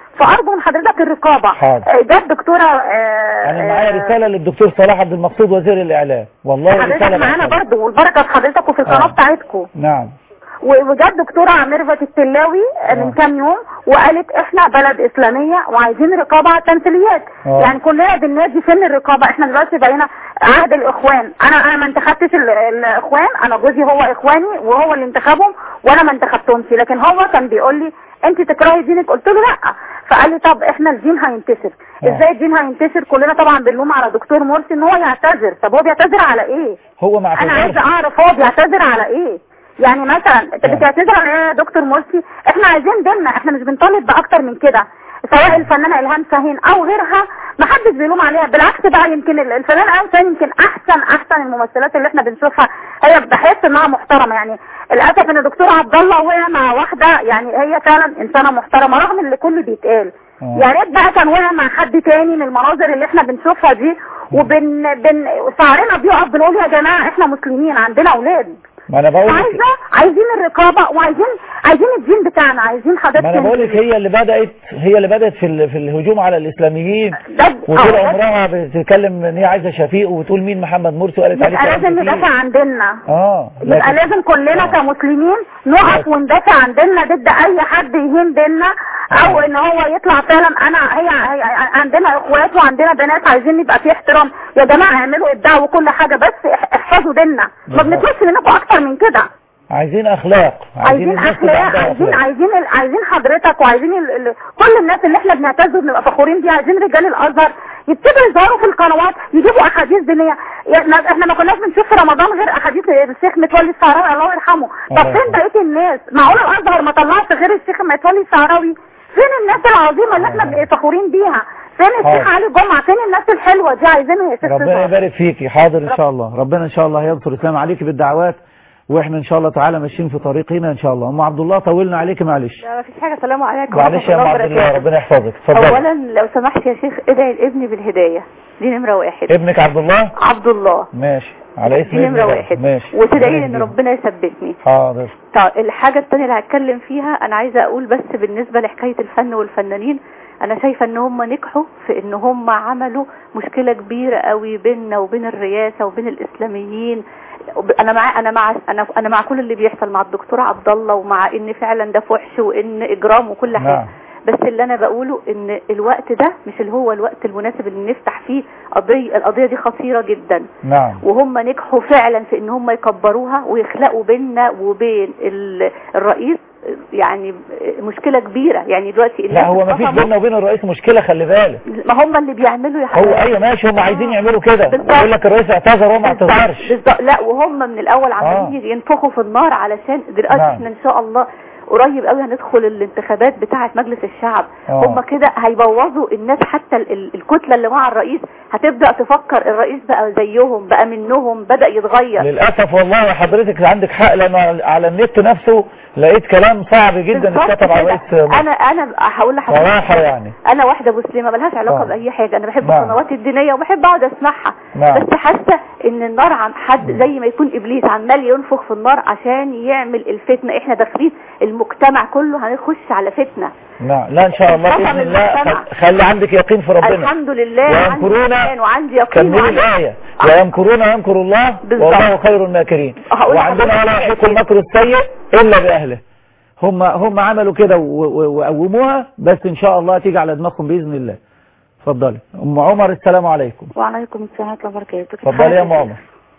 S11: فارجو من حضرتك الرقابه
S2: حاضر.
S11: آه، جت دكتوره آه،
S2: انا معايا
S11: آه،
S2: رسالة للدكتور صلاح عبد المقصود وزير الاعلام والله
S11: حضرتك
S2: رسالة
S11: معانا
S2: بعتها.
S11: برضو والبركه في حضرتك وفي القناه
S2: آه.
S11: بتاعتكم
S2: نعم
S11: و- وجت دكتوره ميرفت التلاوي آه، من كام يوم وقالت احنا بلد اسلاميه وعايزين رقابه على التمثيليات
S12: آه.
S11: يعني كلنا بننادي فين الرقابه احنا دلوقتي بقينا عهد الاخوان انا انا ما انتخبتش ال- الاخوان انا جوزي هو اخواني وهو اللي انتخبهم وانا ما انتخبتهمش لكن هو كان بيقول لي انت تكرهي دينك قلت له لا فقال لي طب احنا الدين هينتشر ازاي الدين هينتشر كلنا طبعا بنلوم على دكتور مرسي ان هو يعتذر طب هو بيعتذر على ايه
S2: هو مع
S11: انا عايزه اعرف هو بيعتذر على ايه يعني مثلا انت بتعتذر على ايه يا دكتور مرسي احنا عايزين ديننا احنا مش بنطالب باكتر من كده سواء الفنانه الهام شاهين او غيرها ما حدش بيلوم عليها بالعكس بقى يمكن ال- الفنانه الهام شاهين يمكن احسن احسن الممثلات اللي احنا بنشوفها هي بحس انها محترمه يعني للاسف ان الدكتور عبد الله وقع مع واحده يعني هي فعلا انسانه محترمه رغم اللي كل بيتقال
S12: آه.
S11: يا ريت بقى كان وقع مع حد تاني من المناظر اللي احنا بنشوفها دي وبن بن شعرنا بيقف بنقول يا جماعه احنا مسلمين عندنا اولاد
S2: ما انا بقول لك
S11: عايزه عايزين الرقابه وعايزين عايزين الدين بتاعنا عايزين حضرتك
S2: ما انا بقول لك هي اللي بدات هي اللي بدات في ال- في الهجوم على الاسلاميين وطول
S11: آه،
S2: عمرها بتتكلم ان هي عايزه شفيق وبتقول مين محمد مرسي وقالت عليه
S11: يبقى
S2: كلام
S11: لازم
S2: كتير.
S11: ندافع عن ديننا
S2: اه
S11: يبقى
S2: لكن-
S11: لازم كلنا كمسلمين نقف وندافع عن ديننا ضد اي حد يهين ديننا او ان هو يطلع فعلا انا هي, هي عندنا اخوات وعندنا بنات عايزين يبقى في احترام يا جماعه اعملوا ابداع وكل حاجه بس اح- احفظوا ديننا ما
S2: بالظبط.
S11: بنطلبش منكم اكتر من كده
S2: عايزين اخلاق
S11: عايزين
S2: الناس تبقى
S11: اخلاق
S2: عندها
S11: عايزين
S2: أخلاق.
S11: عايزين ال- عايزين حضرتك وعايزين ال... ال... كل الناس اللي احنا بنعتز وبنبقى فخورين بيها عايزين رجال الازهر يبتدوا يظهروا في القنوات يجيبوا احاديث دينيه يعني احنا ما كناش بنشوف في رمضان غير احاديث الشيخ متولي الشعراوي الله يرحمه طب
S12: الله
S11: فين بقيه الناس معقول الازهر ما طلعش غير الشيخ متولي الشعراوي فين الناس العظيمه اللي احنا بنبقى فخورين بيها فين الشيخ
S2: حاضر.
S11: علي جمعه فين الناس الحلوه دي عايزينها يا ست
S2: ربنا
S11: زهر.
S2: يبارك فيكي حاضر ان شاء الله ربنا ان شاء الله ينصر الاسلام عليكي بالدعوات واحنا ان شاء الله تعالى ماشيين في طريقنا ان شاء الله ام عبد الله طولنا عليكي معلش
S13: لا مفيش حاجة السلام عليكم
S2: معلش يا ام
S13: ورحمة
S2: عبد الله
S13: وبركاته.
S2: ربنا يحفظك اتفضلي
S13: اولا لو سمحت يا شيخ ادعي لابني بالهداية دي نمرة واحد
S2: ابنك عبد الله
S13: عبد الله
S2: ماشي على اسم
S13: دي نمرة
S2: ابنك.
S13: واحد
S2: ماشي
S13: وتدعي لي ان
S2: ربنا
S13: ربنا يثبتني
S2: حاضر
S13: طيب الحاجة التانية اللي هتكلم فيها انا عايزة اقول بس بالنسبة لحكاية الفن والفنانين انا شايفة ان هم نجحوا في ان هم عملوا مشكلة كبيرة قوي بيننا وبين الرئاسة وبين الاسلاميين انا مع انا مع انا انا مع كل اللي بيحصل مع الدكتور عبد الله ومع ان فعلا ده فحش وان اجرام وكل حاجة
S2: نعم.
S13: بس اللي انا بقوله ان الوقت ده مش اللي هو الوقت المناسب اللي نفتح فيه قضية القضية دي خطيرة جدا
S2: نعم
S13: وهم نجحوا فعلا في ان هم يكبروها ويخلقوا بيننا وبين ال- الرئيس يعني مشكلة كبيرة يعني دلوقتي
S2: لا
S13: الناس
S2: هو ما فيش
S13: اتفقوا-
S2: بيننا وبين الرئيس مشكلة خلي بالك
S13: ما هم اللي بيعملوا يا
S2: هو
S13: حبيبي.
S2: ايوه ماشي هم عايزين يعملوا كده
S13: بالظبط.
S2: يقول لك الرئيس اعتذر وهو ما اعتذرش
S13: بالظبط لا وهم من الاول عمالين ينفخوا في النار علشان دلوقتي
S2: نعم.
S13: احنا ان شاء الله قريب قوي هندخل الانتخابات بتاعه مجلس الشعب
S2: آه.
S13: هم كده هيبوظوا الناس حتى ال- ال- الكتله اللي مع الرئيس هتبدا تفكر الرئيس بقى زيهم بقى منهم بدا يتغير
S2: للاسف والله حضرتك عندك حق لانه على- على النت نفسه لقيت كلام صعب جدا
S13: بالظبط
S2: اتكتب على
S13: كده.
S2: الرئيس
S13: انا انا هقول لحضرتك
S2: صراحة يعني
S13: انا واحده مسلمه ملهاش علاقه
S2: آه.
S13: باي حاجه انا بحب
S2: نعم.
S13: القنوات الدينيه وبحب اقعد اسمعها
S2: نعم.
S13: بس حاسه ان النار عم حد زي ما يكون ابليس عمال ينفخ في النار عشان يعمل الفتنه احنا داخلين المجتمع كله هنخش على فتنه
S2: نعم لا ان شاء الله
S13: خطر
S2: باذن الله
S13: المجتمع.
S2: خل- خلي عندك يقين في ربنا
S13: الحمد لله عندي
S2: ويمكرون
S13: إيمان وعندي يقين
S2: كملي
S13: وعندي-
S2: الآية ويمكرون ويمكر الله
S13: بالظبط.
S2: والله خير الماكرين
S13: هقول
S2: وعندنا
S13: لحضرتك
S2: ولا
S13: حاجة
S2: يحيق المكر السيء إلا بأهله هم هم عملوا كده و- و- وقوموها بس إن شاء الله تيجي على دماغكم بإذن الله اتفضلي أم عمر السلام عليكم
S14: وعليكم السلام ورحمة الله وبركاته
S2: اتفضلي يا أم عمر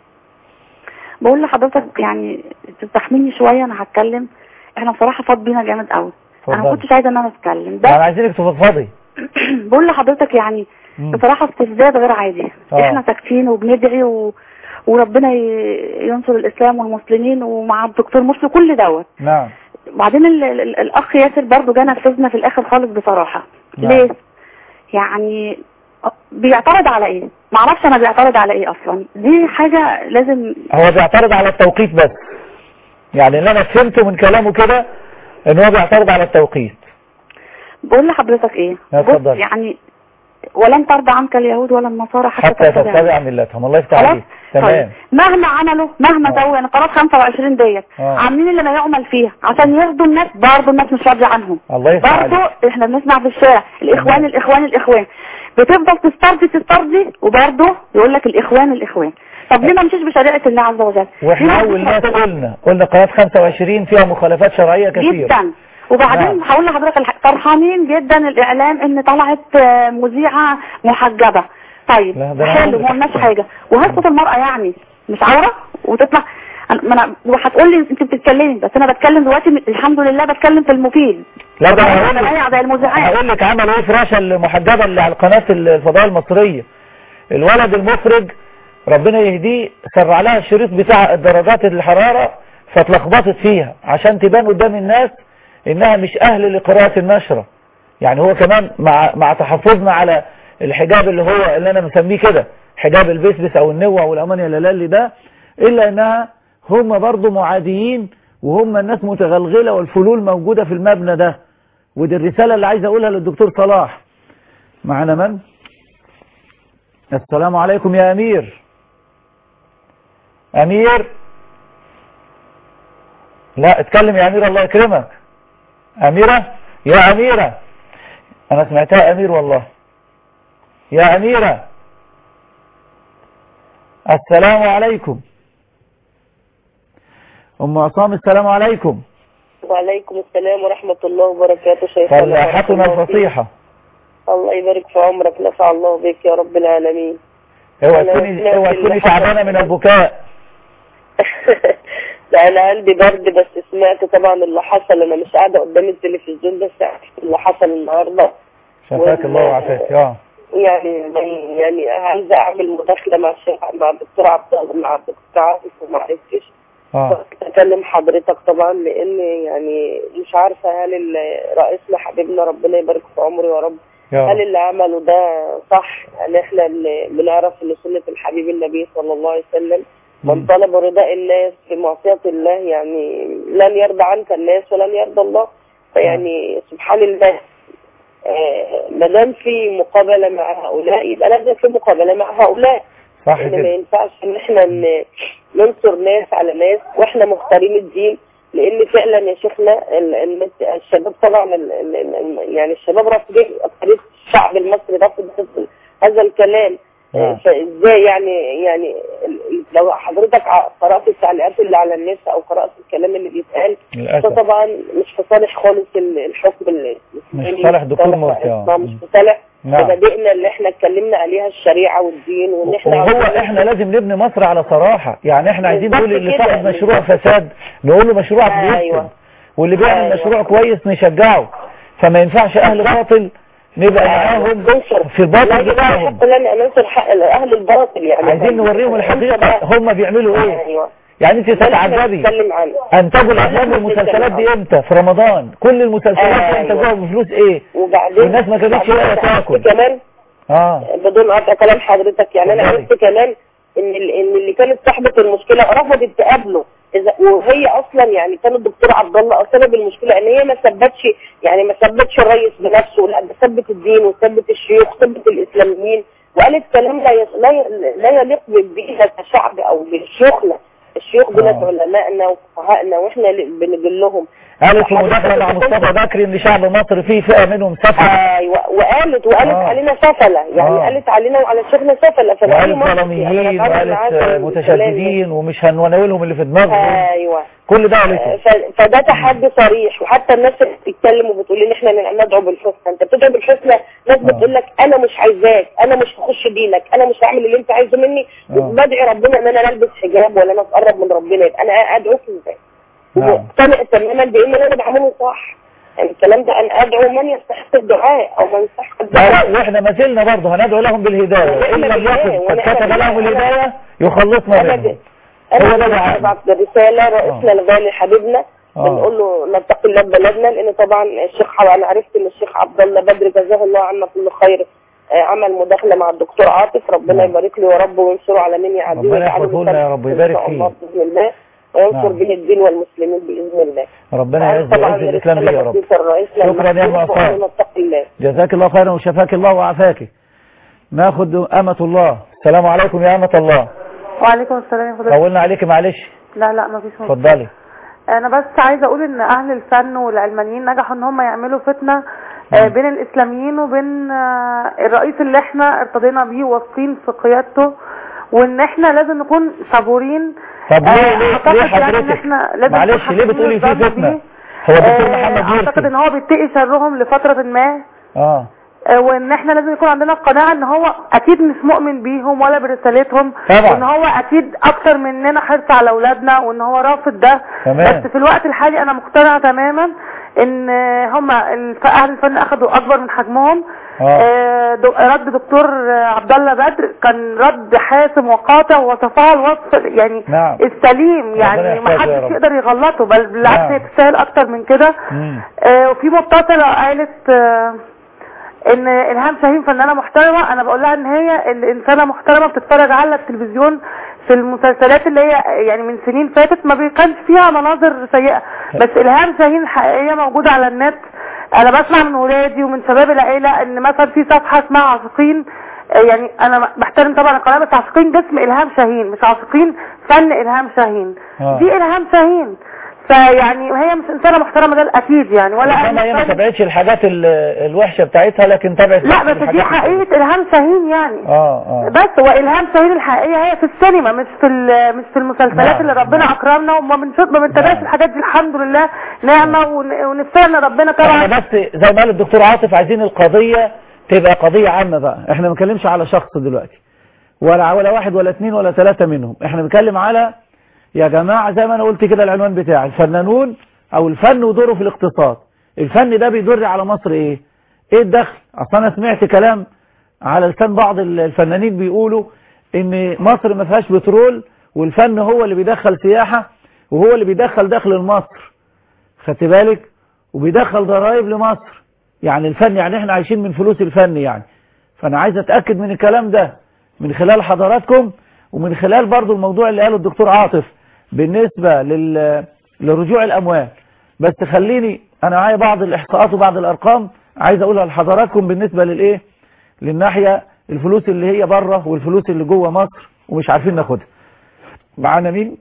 S14: بقول لحضرتك يعني تستحملني شوية أنا هتكلم احنا بصراحة فاض بينا جامد قوي أنا ما
S2: اتفضلي.
S14: كنتش عايزة إن أنا أتكلم
S2: أنا
S14: بس
S2: عايزينك تفضفضي
S14: بقول لحضرتك يعني
S2: مم.
S14: بصراحة استفزاز غير عادي
S2: آه.
S14: احنا ساكتين وبندعي و... وربنا ي... ينصر الإسلام والمسلمين ومع الدكتور مرسي كل دوت
S2: نعم
S14: وبعدين ال... ال... الأخ ياسر برضو جانا نفذنا في الآخر خالص بصراحة
S2: نعم.
S14: ليه؟ يعني بيعترض على ايه معرفش انا بيعترض على ايه اصلا دي حاجة لازم
S2: هو بيعترض على التوقيت بس يعني اللي أنا فهمته من كلامه كده إن هو بيعترض على التوقيت
S14: بقول لحضرتك ايه
S2: لا،
S14: بص
S2: اتفضل.
S14: يعني ولن ترضى عنك اليهود ولا النصارى حتى,
S2: حتى
S14: تتبع
S2: تتبع ملتهم الله يفتح
S14: خلاص
S2: عليك تمام
S14: طيب. مهما عملوا مهما سووا يعني قرارات 25 ديت
S2: آه.
S14: عاملين اللي ما يعمل فيها عشان يرضوا الناس برضه الناس مش راضيه عنهم
S2: الله يفتح
S14: برضه
S2: عليك
S14: احنا بنسمع في الشارع الاخوان الاخوان الاخوان بتفضل تسترضي تسترضي وبرضه يقول لك الاخوان الاخوان طب ليه ما نمشيش بشريعه الله عز وجل
S2: واحنا
S14: ليه
S2: اول
S14: ما
S2: ناس
S14: نمشيش
S2: قلنا قلنا قناه 25 فيها مخالفات شرعيه كثيره
S14: جدا وبعدين
S2: نعم.
S14: هقول لحضرتك الح- فرحانين جدا الاعلام ان طلعت آه، مذيعه محجبه طيب
S2: لا، ده أنا
S14: حلو
S2: عندي.
S14: ما قلناش حاجه وهل صوت المراه يعني مش عوره وتطلع أنا- ما انا وهتقول لي انت بتتكلمي بس انا بتكلم دلوقتي م- الحمد لله بتكلم في المفيد
S2: لا ده
S14: أنا
S2: انا هقول
S14: زي
S2: لك
S14: المذيعات
S2: هقول لك عملوا ايه في رشا المحجبه اللي على القناه الفضائيه المصريه الولد المخرج ربنا يهديه سرع لها الشريط بتاع درجات الحراره فاتلخبطت فيها عشان تبان قدام الناس انها مش اهل لقراءه النشره يعني هو كمان مع مع تحفظنا على الحجاب اللي هو اللي انا مسميه كده حجاب البسبس او النوع والامانيا اللالي ده الا انها هم برضو معاديين وهم الناس متغلغلة والفلول موجودة في المبنى ده ودي الرسالة اللي عايز اقولها للدكتور صلاح معنا من السلام عليكم يا امير امير لا اتكلم يا امير الله يكرمك اميرة يا اميرة انا سمعتها امير والله يا اميرة السلام عليكم ام عصام السلام عليكم
S12: وعليكم السلام ورحمة الله وبركاته شيخنا
S2: فلاحتنا الفصيحة
S12: الله يبارك في عمرك نفع الله بك يا رب العالمين
S2: اوعى
S12: أنا
S2: تكوني
S12: سمعت
S2: اوعى
S12: اللي
S2: تكوني
S12: حصل.
S2: تعبانة من البكاء
S12: لا أنا عندي برد بس سمعت طبعا اللي حصل أنا مش قاعدة قدام التلفزيون بس عرفت اللي حصل النهاردة
S2: شفاك
S12: وال-
S2: الله وعافاك اه
S12: يعني يعني عايزة أعمل مداخلة مع الشيخ مع الدكتور عبد الله مع الدكتور عاطف وما عرفتش
S2: اه
S12: أكلم حضرتك طبعا لأن يعني مش عارفة هل ال- رئيسنا حبيبنا ربنا يبارك في عمره يا رب
S2: يا
S12: هل
S2: رب.
S12: اللي عمله ده صح يعني احنا اللي بنعرف ان سنة الحبيب النبي صلى الله عليه وسلم من
S2: مم.
S12: طلب رضاء الناس في معصية الله يعني لن يرضى عنك الناس ولن يرضى الله فيعني سبحان الله آه، ما دام في مقابلة مع هؤلاء يبقى لازم في مقابلة مع هؤلاء
S2: صح
S12: ان ما
S2: كده
S12: ينفعش ان احنا ن- ننصر ناس على ناس واحنا مختارين الدين لان فعلا يا شيخنا ال- ال- الشباب طبعا ال- ال- ال- يعني الشباب رافضين اكثريه الشعب المصري رافض هذا الكلام
S2: نعم.
S12: فازاي يعني يعني ال- ال- لو حضرتك ع- قرات التعليقات اللي على النت او قرات الكلام اللي بيتقال
S2: للأسف.
S12: ده طبعا مش في صالح خالص ال- الحكم ال-
S2: مش في صالح دكتور مرسي، آه.
S12: آه، مش في صالح
S2: نعم.
S12: مبادئنا اللي احنا اتكلمنا عليها الشريعه والدين وان احنا
S2: وهو
S12: عاوزين
S2: احنا لازم نبني مصر على صراحة يعني احنا عايزين
S12: بالظبط
S2: نقول اللي
S12: كده.
S2: صاحب مشروع فساد نقول له مشروعك
S12: أيوة.
S2: بيفسد واللي بيعمل
S12: أيوة.
S2: مشروع كويس نشجعه فما ينفعش اهل باطل نبقى معاهم في الباطل
S12: لا يجب
S2: بتاعهم
S12: حق لنا ان ننصر حق اهل الباطل يعني
S2: عايزين نوريهم الحقيقة هم بيعملوا ايه
S12: ايوه
S2: يعني انت
S12: ده اللي احنا
S2: تتعجبي
S12: بنتكلم عنه
S2: انتجوا
S12: ده اللي
S2: الافلام
S12: احنا
S2: والمسلسلات دي
S12: بنتكلم
S2: امتى في رمضان كل المسلسلات دي
S12: أيوة.
S2: انتجوها بفلوس ايه
S12: وبعدين
S2: والناس ما كانتش
S12: وبعدين
S2: لاقيه
S12: أنت عرفت
S2: تاكل
S12: كمان
S2: اه
S12: بدون قطع كلام حضرتك يعني انا
S2: اتفضلي.
S12: عرفت كمان ان ال- ان اللي كانت صاحبه المشكله رفضت تقابله اذا وهي اصلا يعني كان الدكتور عبد الله سبب المشكله ان هي ما ثبتش يعني ما ثبتش الرئيس بنفسه لا ده ثبت الدين وثبت الشيوخ ثبت الاسلاميين وقالت كلام لا يس- لا ي- لا يليق بينا كشعب او بشيوخنا الشيوخ دول
S2: آه.
S12: علمائنا وفقهائنا واحنا اللي بنجلهم
S2: قالت في مداخله مع مصطفى بكري ان شعب مصر فيه فئه منهم سفه
S12: ايوه وقالت وقالت
S2: آه.
S12: علينا سفله يعني
S2: آه.
S12: قالت علينا وعلى شيخنا سفله فده
S2: وقالت
S12: مصري. أنا
S2: ظلميين
S12: بتعامل معاه
S2: وقالت
S12: زي
S2: متشددين ومش هنوناولهم اللي في دماغهم
S12: ايوه
S2: كل ده قالته
S12: ف- فده تحدي صريح وحتى الناس اللي بتتكلم وبتقول ان احنا ندعو بالحسنى انت بتدعو بالحسنى ناس بتقول لك انا مش عايزاك انا مش هخش دينك انا مش هعمل اللي انت عايزه مني
S2: آه.
S12: بدعي ربنا ان انا لا البس حجاب ولا انا اتقرب من ربنا يبقى انا ادعوك ازاي
S2: نعم
S12: ومقتنع تماما بان انا بعمله صح يعني الكلام ده انا ادعو من يستحق الدعاء او من يستحق الدعاء
S2: لا، واحنا ما زلنا برضه هندعو لهم بالهدايه ان لم يكن قد كتب لهم الهدايه يخلصنا
S12: أنا
S2: منهم
S12: انا
S2: هو ده
S12: أنا
S2: دعائنا.
S12: بعت رساله رئيسنا الغالي حبيبنا
S2: آه.
S12: بنقول له نتقي الله ببلدنا لان طبعا الشيخ حو... انا عرفت ان الشيخ عبد الله بدر جزاه الله عنا كل خير آه، عمل مداخله مع الدكتور عاطف ربنا
S2: نعم.
S12: يبارك له يا رب وينصره على من يعديه
S2: ربنا
S12: ويجعله
S2: يحفظه لنا يا رب
S12: مسلم
S2: ويبارك
S12: إن شاء الله
S2: فيه.
S12: باذن الله وينصر
S2: نعم.
S12: به الدين والمسلمين باذن الله
S2: ربنا يعز
S12: طبعا
S2: يعز الاسلام ليه يا رب
S12: رسالة بسيطة لرئيسنا
S2: شكرا يا
S12: المحبوب
S2: معصام.
S12: وقالوا نتقي الله
S2: جزاك الله خيرا وشفاك الله وعافاك ناخد أمة الله السلام عليكم يا أمة الله
S15: وعليكم السلام يا فضيلة
S2: طولنا عليك معلش
S15: لا لا مفيش مشكلة
S2: اتفضلي
S15: انا بس عايزه اقول ان اهل الفن والعلمانيين نجحوا ان هم يعملوا فتنه آه، بين الاسلاميين وبين آه، الرئيس اللي احنا ارتضينا بيه واثقين في قيادته وان احنا لازم نكون صبورين
S2: طب ليه
S15: آه،
S2: ليه,
S15: أعتقد
S2: ليه
S15: يعني إن
S2: حضرتك
S15: احنا لازم
S2: معلش
S15: نكون
S2: ليه
S15: حاسين
S2: بتقولي فيه
S15: بالظلم
S2: فتنة
S15: بيه.
S2: هو الدكتور
S15: آه،
S2: محمد
S15: اعتقد
S2: مرسي
S15: ان هو بيتقي شرهم لفتره ما
S2: اه
S15: آه، وان احنا لازم يكون عندنا القناعه ان هو اكيد مش مؤمن بيهم ولا برسالتهم
S2: طبعا.
S15: وان هو اكيد اكتر مننا حرص على اولادنا وان هو رافض ده
S2: تمام.
S15: بس في الوقت الحالي انا مقتنعه تماما ان هم الف- اهل الفن اخذوا اكبر من حجمهم
S2: اه
S15: آه، دو- رد دكتور آه، عبد الله بدر كان رد حاسم وقاطع ووصفها الوصف يعني
S2: نعم.
S15: السليم يعني
S2: ربنا
S15: ما
S2: يحفظه يا
S15: حدش
S2: رب.
S15: يقدر يغلطه بل بالعكس
S2: نعم.
S15: هي تستاهل اكتر من كده
S2: مم.
S15: آه، وفي متصلة قالت آه، ان الهام شاهين فنانة محترمة انا بقول لها ان هي الانسانة محترمة بتتفرج على التلفزيون في المسلسلات اللي هي يعني من سنين فاتت ما كانش فيها مناظر سيئة بس الهام شاهين حقيقية موجودة على النت انا بسمع من ولادي ومن شباب العيلة ان مثلا في صفحة اسمها عاشقين آه، يعني انا بحترم طبعا القناة بس عاشقين جسم الهام شاهين مش عاشقين فن الهام شاهين
S2: آه.
S15: دي الهام شاهين فيعني هي مش انسانه محترمه ده الاكيد يعني ولا
S2: ربما هي ما
S15: أهل
S2: تابعتش الحاجات ال- الوحشة بتاعتها لكن تابعت
S15: لا بس
S2: الحاجات
S15: دي
S2: الحلوة.
S15: حقيقه الهام شاهين يعني
S2: اه اه
S15: بس هو الهام شاهين الحقيقيه هي في السينما مش في ال- مش في المسلسلات
S2: نعم،
S15: اللي ربنا
S2: نعم.
S15: اكرمنا وما بنشوف ما بنتابعش
S2: نعم.
S15: الحاجات دي الحمد لله نعمه ون- ونفسنا ان ربنا طبعا
S2: احنا بس زي ما قال الدكتور عاطف عايزين القضية تبقى قضية عامة بقى احنا ما بنتكلمش على شخص دلوقتي ولا ولا واحد ولا اثنين ولا ثلاثة منهم احنا بنتكلم على يا جماعة زي ما انا قلت كده العنوان بتاعي الفنانون او الفن ودوره في الاقتصاد الفن ده بيدر على مصر ايه ايه الدخل اصلا انا سمعت كلام على لسان بعض ال- الفنانين بيقولوا ان مصر ما فيهاش بترول والفن هو اللي بيدخل سياحة وهو اللي بيدخل دخل لمصر خدت بالك وبيدخل ضرائب لمصر يعني الفن يعني احنا عايشين من فلوس الفن يعني فانا عايز اتأكد من الكلام ده من خلال حضراتكم ومن خلال برضو الموضوع اللي قاله الدكتور عاطف بالنسبة لل... لرجوع الاموال بس خليني انا معايا بعض الاحصاءات وبعض الارقام عايز اقولها لحضراتكم بالنسبة للايه للناحية الفلوس اللي هي بره والفلوس اللي جوه مصر ومش عارفين ناخدها معانا مين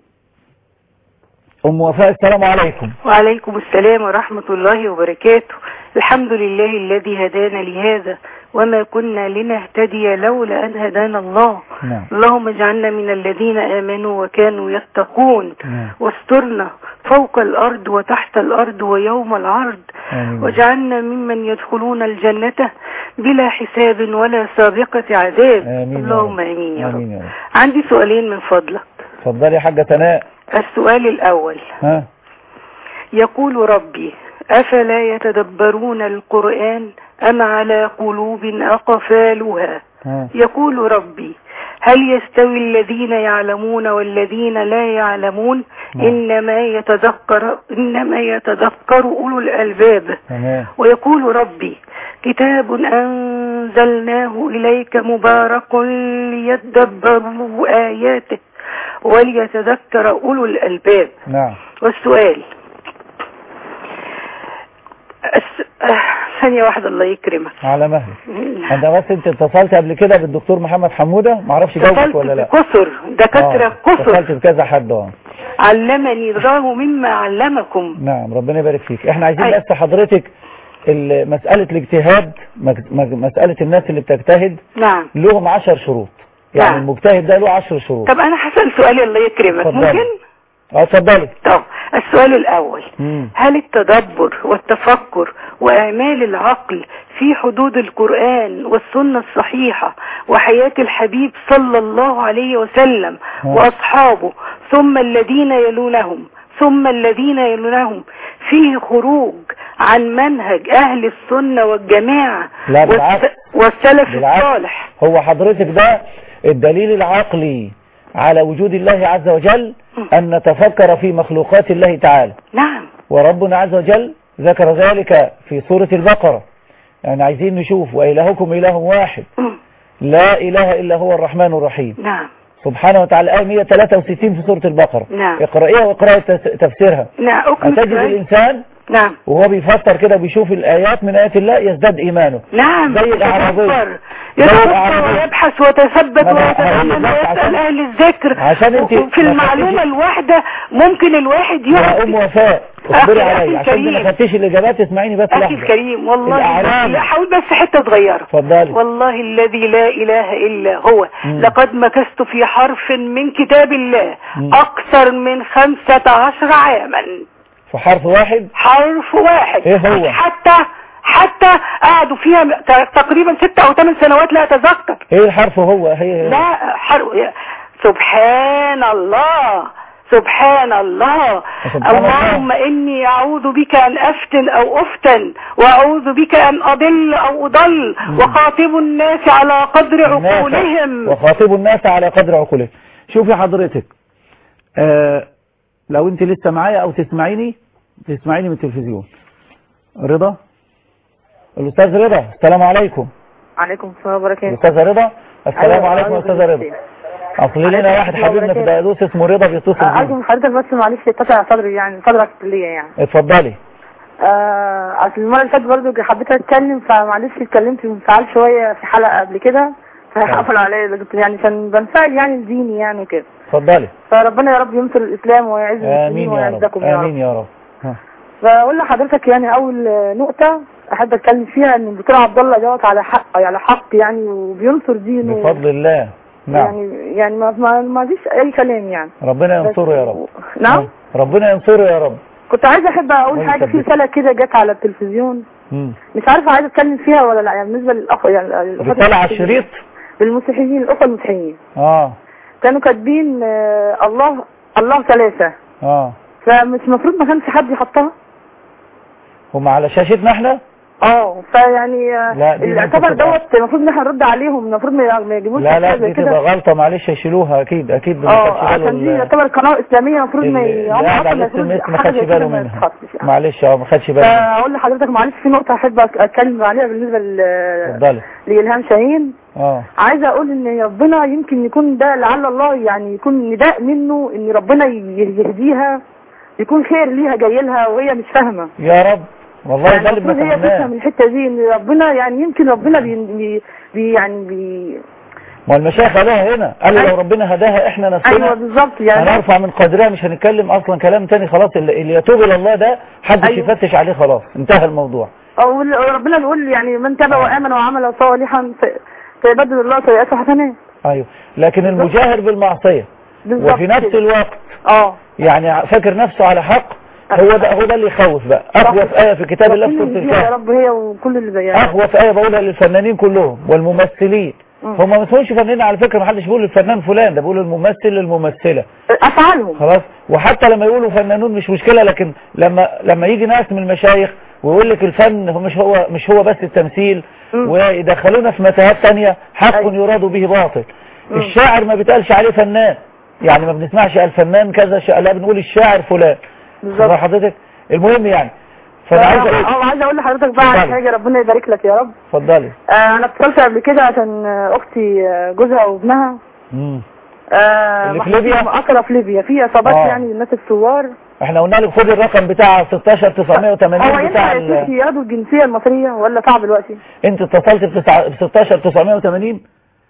S2: ام وفاء السلام عليكم
S16: وعليكم السلام ورحمة الله وبركاته الحمد لله الذي هدانا لهذا وما كنا لنهتدي لولا أن هدانا الله
S2: نعم
S16: اللهم اجعلنا من الذين آمنوا وكانوا يتقون
S2: نعم
S16: واسترنا فوق الأرض وتحت الأرض ويوم العرض
S2: آمين.
S16: واجعلنا ممن يدخلون الجنة بلا حساب ولا سابقة عذاب
S2: آمين يا
S16: اللهم
S2: رب.
S16: آمين يا رب
S2: آمين يا رب
S16: عندي سؤالين من فضلك
S2: اتفضلي يا حاجة تناء
S16: السؤال الأول
S2: ها
S16: يقول ربي أفلا يتدبرون القرآن أم على قلوب أقفالها
S2: ها
S16: يقول ربي هل يستوي الذين يعلمون والذين لا يعلمون
S2: نعم.
S16: إنما يتذكر إنما يتذكر أولو الألباب
S2: تمام
S16: ويقول ربي كتاب أنزلناه إليك مبارك ليدبروا آياته وليتذكر أولو الألباب
S2: نعم
S16: والسؤال الس... آه، ثانية واحدة الله يكرمك
S2: على مهلك انت بس انت اتصلت قبل كده بالدكتور محمد حمودة معرفش جاوبك
S16: اتصلت
S2: ولا لا
S16: بكسر دكاترة
S2: آه،
S16: كسر
S2: اتصلت بكذا حد اه
S16: علمني الله مما علمكم
S2: نعم ربنا يبارك فيك احنا عايزين
S16: أي.
S2: بس حضرتك ال- مسألة الاجتهاد مج- مج- مسألة الناس اللي بتجتهد
S16: نعم
S2: لهم عشر شروط يعني
S16: نعم.
S2: المجتهد ده له عشر شروط
S16: طب أنا هسأل سؤالي الله يكرمك
S2: اتفضلي.
S16: ممكن؟
S2: اه اتفضلي
S16: طب السؤال الأول
S2: مم.
S16: هل التدبر والتفكر وأعمال العقل في حدود القرآن والسنة الصحيحة وحياة الحبيب صلى الله عليه وسلم
S2: ها.
S16: وأصحابه ثم الذين يلونهم ثم الذين يلونهم فيه خروج عن منهج أهل السنة والجماعة
S2: لا
S16: والس-
S2: بالعكس
S16: والسلف
S2: بالعكس.
S16: الصالح
S2: هو حضرتك ده الدليل العقلي على وجود الله عز وجل أن نتفكر في مخلوقات الله تعالى
S16: نعم
S2: وربنا عز وجل ذكر ذلك في سورة البقرة يعني عايزين نشوف وإلهكم إله واحد لا إله إلا هو الرحمن الرحيم
S16: نعم
S2: سبحانه وتعالى آية 163 في سورة البقرة
S16: نعم.
S2: اقرأيها واقرأي تس- تفسيرها
S16: نعم أكمل
S2: هتجد
S16: سؤالي.
S2: الإنسان
S16: نعم
S2: وهو بيفسر كده وبيشوف الآيات من آيات الله يزداد إيمانه
S16: نعم
S2: زي الأعرابي
S16: يتدبر
S2: زي
S16: يتدبر
S2: الأعرابي.
S16: ويبحث ويتثبت
S2: ما أنا
S16: ويتأمل
S2: هقول لك
S16: ويسأل
S2: عشان-
S16: أهل الذكر
S2: عشان انت
S16: في
S2: ما
S16: المعلومة
S2: خدتيش-
S16: الواحدة ممكن الواحد
S2: يا
S16: يقعد
S2: أم وفاء اصبري
S16: أخي- أخي
S2: علي عشان انت ما
S16: الكريم.
S2: خدتيش الإجابات اسمعيني بس
S16: أخي
S2: لحظة
S16: الكريم والله
S2: الأعلام.
S16: لا حاول بس حتة صغيرة
S2: اتفضلي
S16: والله الذي لا إله إلا هو
S2: مم.
S16: لقد مكثت في حرف من كتاب الله
S2: مم.
S16: أكثر من خمسة عشر عاما
S2: في حرف واحد
S16: حرف واحد
S2: إيه هو؟
S16: حتى حتى قعدوا فيها م- ت- تقريبا ستة أو ثمان سنوات لا أتذكر
S2: ايه الحرف هو هي
S16: لا حرف سبحان الله سبحان الله
S2: سبحان الله.
S16: اللهم إني أعوذ بك أن أفتن أو أفتن وأعوذ بك أن أضل أو أضل وخاطب الناس على قدر عقولهم
S2: وخاطبوا الناس على قدر عقولهم شوفي حضرتك آه لو انت لسه معايا او تسمعيني تسمعيني من التلفزيون رضا الاستاذ رضا السلام عليكم
S17: عليكم السلام وبركاته
S2: الاستاذ رضا السلام
S17: أيوة،
S2: عليكم يا
S17: أيوة،
S2: استاذ رضا اصل لنا واحد حبيبنا في بيدوس اسمه رضا بيتصل
S17: ارجو
S2: بينا
S17: من حضرتك بس معلش اتسع صدري يعني صدرك ليا يعني
S2: اتفضلي
S17: آه، اصل المره اللي فاتت برضه حبيت اتكلم فمعلش اتكلمت وانفعال شويه في حلقه قبل كده فقفل عليا ده كنت يعني عشان بنفعل يعني لديني يعني وكده
S2: اتفضلي
S17: فربنا يا رب ينصر الاسلام ويعز المسلمين
S2: امين يا رب
S17: ويعزكم يا رب
S2: امين يا رب ها.
S17: فاقول لحضرتك يعني اول نقطه احب اتكلم فيها ان الدكتور عبد الله دوت على حق على حق يعني وبينصر دينه
S2: بفضل الله نعم
S17: يعني يعني ما ما, ما فيش اي كلام يعني
S2: ربنا ينصره يا رب
S17: نعم
S2: ربنا ينصره يا رب
S17: كنت عايزه احب اقول
S2: وأنت
S17: حاجه في
S2: بت-
S17: رساله كده جت على التلفزيون
S2: مم.
S17: مش عارفه عايزه اتكلم فيها ولا لا يعني بالنسبه للاخ يعني للأخوات
S2: رسالة على
S17: المسيحيين.
S2: الشريط
S17: للمسيحيين الاخوه المسيحيين
S2: اه
S17: كانوا كاتبين آه، الله الله ثلاثه
S2: اه
S17: فمش المفروض ما كانش حد يحطها
S2: هم على شاشتنا احنا
S17: اه فيعني آه،
S2: لا، دي
S17: اللي
S2: ممكن
S17: اعتبر
S2: تبقى-
S17: دوت المفروض ان احنا نرد عليهم المفروض ما ما يجيبوش
S2: لا لا
S17: حاجة زي
S2: دي
S17: كده.
S2: تبقى غلطة معلش يشيلوها اكيد اكيد ما
S17: اه
S2: خدش باله
S17: عشان دي
S2: ال-
S17: يعتبر قناه اسلاميه المفروض ما
S2: اللي
S17: ي- هم
S2: قاعد
S17: اصلا
S2: على
S17: المفروض
S2: الاس ما
S17: حاجه
S2: خدش
S17: زي كده
S2: باله
S17: ما
S2: منها
S17: تتحطش يعني.
S2: معلش اه ما خدش باله منها
S17: فاقول لحضرتك معلش في نقطه احب أك- اتكلم عليها بالنسبه ل-
S2: اتفضلي
S17: لالهام شاهين
S2: اه
S17: عايزه اقول ان ربنا يمكن يكون ده لعل الله يعني يكون نداء منه ان ربنا ي- يهديها يكون خير ليها جاي لها وهي مش فاهمه
S2: يا رب والله
S17: يعني
S2: ده اللي
S17: المفروض هي
S2: بنتمناه
S17: تفهم الحته دي ان ربنا يعني يمكن ربنا بي بي- بي يعني بي
S2: ما المشايخ قالوها هنا قالوا لو ربنا هداها احنا
S17: ايوه
S2: نفسنا
S17: بالظبط يعني
S2: هنرفع من قدرها مش هنتكلم اصلا كلام تاني خلاص اللي اللي يتوب الى الله ده حدش
S17: أيوة.
S2: يفتش عليه خلاص انتهى الموضوع
S17: او ربنا بيقول يعني من تاب وامن وعمل صالحا في- فيبدل الله سيئاته حسنات
S2: ايوه لكن المجاهر بالمعصية
S17: بالظبط
S2: وفي نفس
S17: كده.
S2: الوقت
S17: اه
S2: يعني فاكر نفسه على حق هو ده هو ده اللي يخوف بقى اخوف آية في كتاب الله في سورة
S17: ربنا يهديها
S2: الكهف
S17: يا رب هي وكل اللي زيها
S2: اخوف آية بقولها للفنانين كلهم والممثلين
S17: مم.
S2: هم ما اسمهمش فنانين على فكرة ما حدش بيقول الفنان فلان ده بيقول الممثل للممثلة
S17: افعالهم
S2: خلاص وحتى لما يقولوا فنانون مش مشكلة لكن لما لما يجي ناس من المشايخ ويقول لك الفن هو مش هو مش هو بس التمثيل ويدخلونا في متاهات تانية حق يراد به باطل الشاعر ما بيتقالش عليه فنان يعني ما بنسمعش الفنان كذا شا... لا بنقول الشاعر فلان
S17: بالظبط.
S2: حضرتك المهم يعني فانا عايز اقول
S17: اه عايزه اقول لحضرتك بقى على
S2: اتفضلي.
S17: حاجه ربنا يبارك لك يا رب
S2: اتفضلي
S17: آه انا اتصلت قبل كده عشان آه، اختي آه، جوزها وابنها
S2: مم.
S17: آه
S2: اللي في
S17: محطوطين
S2: ليبيا؟
S17: مؤثرة في ليبيا في اصابات
S2: آه.
S17: يعني الناس الثوار
S2: احنا قلنا لك خد الرقم بتاع 16
S17: هو
S2: 980
S17: ينفع
S2: بتاع
S17: يا
S2: ال...
S17: شيخ ياخدوا الجنسيه المصريه ولا صعب دلوقتي؟
S2: انت اتصلت ب 16 980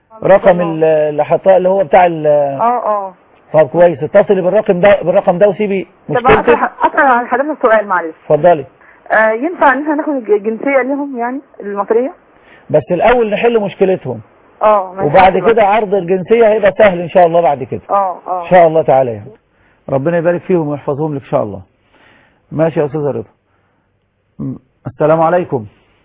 S2: رقم ال- اللي حطاه اللي هو بتاع ال...
S17: اه اه
S2: طب كويس اتصلي بالرقم ده بالرقم ده وسيبي
S17: طب
S2: مشكلتك
S17: اسال اسال عن حضرتك سؤال معلش
S2: اتفضلي
S17: آه ينفع ان احنا ناخد الج- الجنسيه ليهم يعني المصريه؟
S2: بس الاول نحل مشكلتهم
S17: اه ما
S2: وبعد
S17: ينفعش
S2: كده عرض الجنسية هيبقى سهل ان شاء الله بعد كده
S17: اه اه
S2: ان شاء الله تعالى يعني ربنا يبارك فيهم ويحفظهم لك ان شاء الله ماشي يا استاذ رضا م- السلام عليكم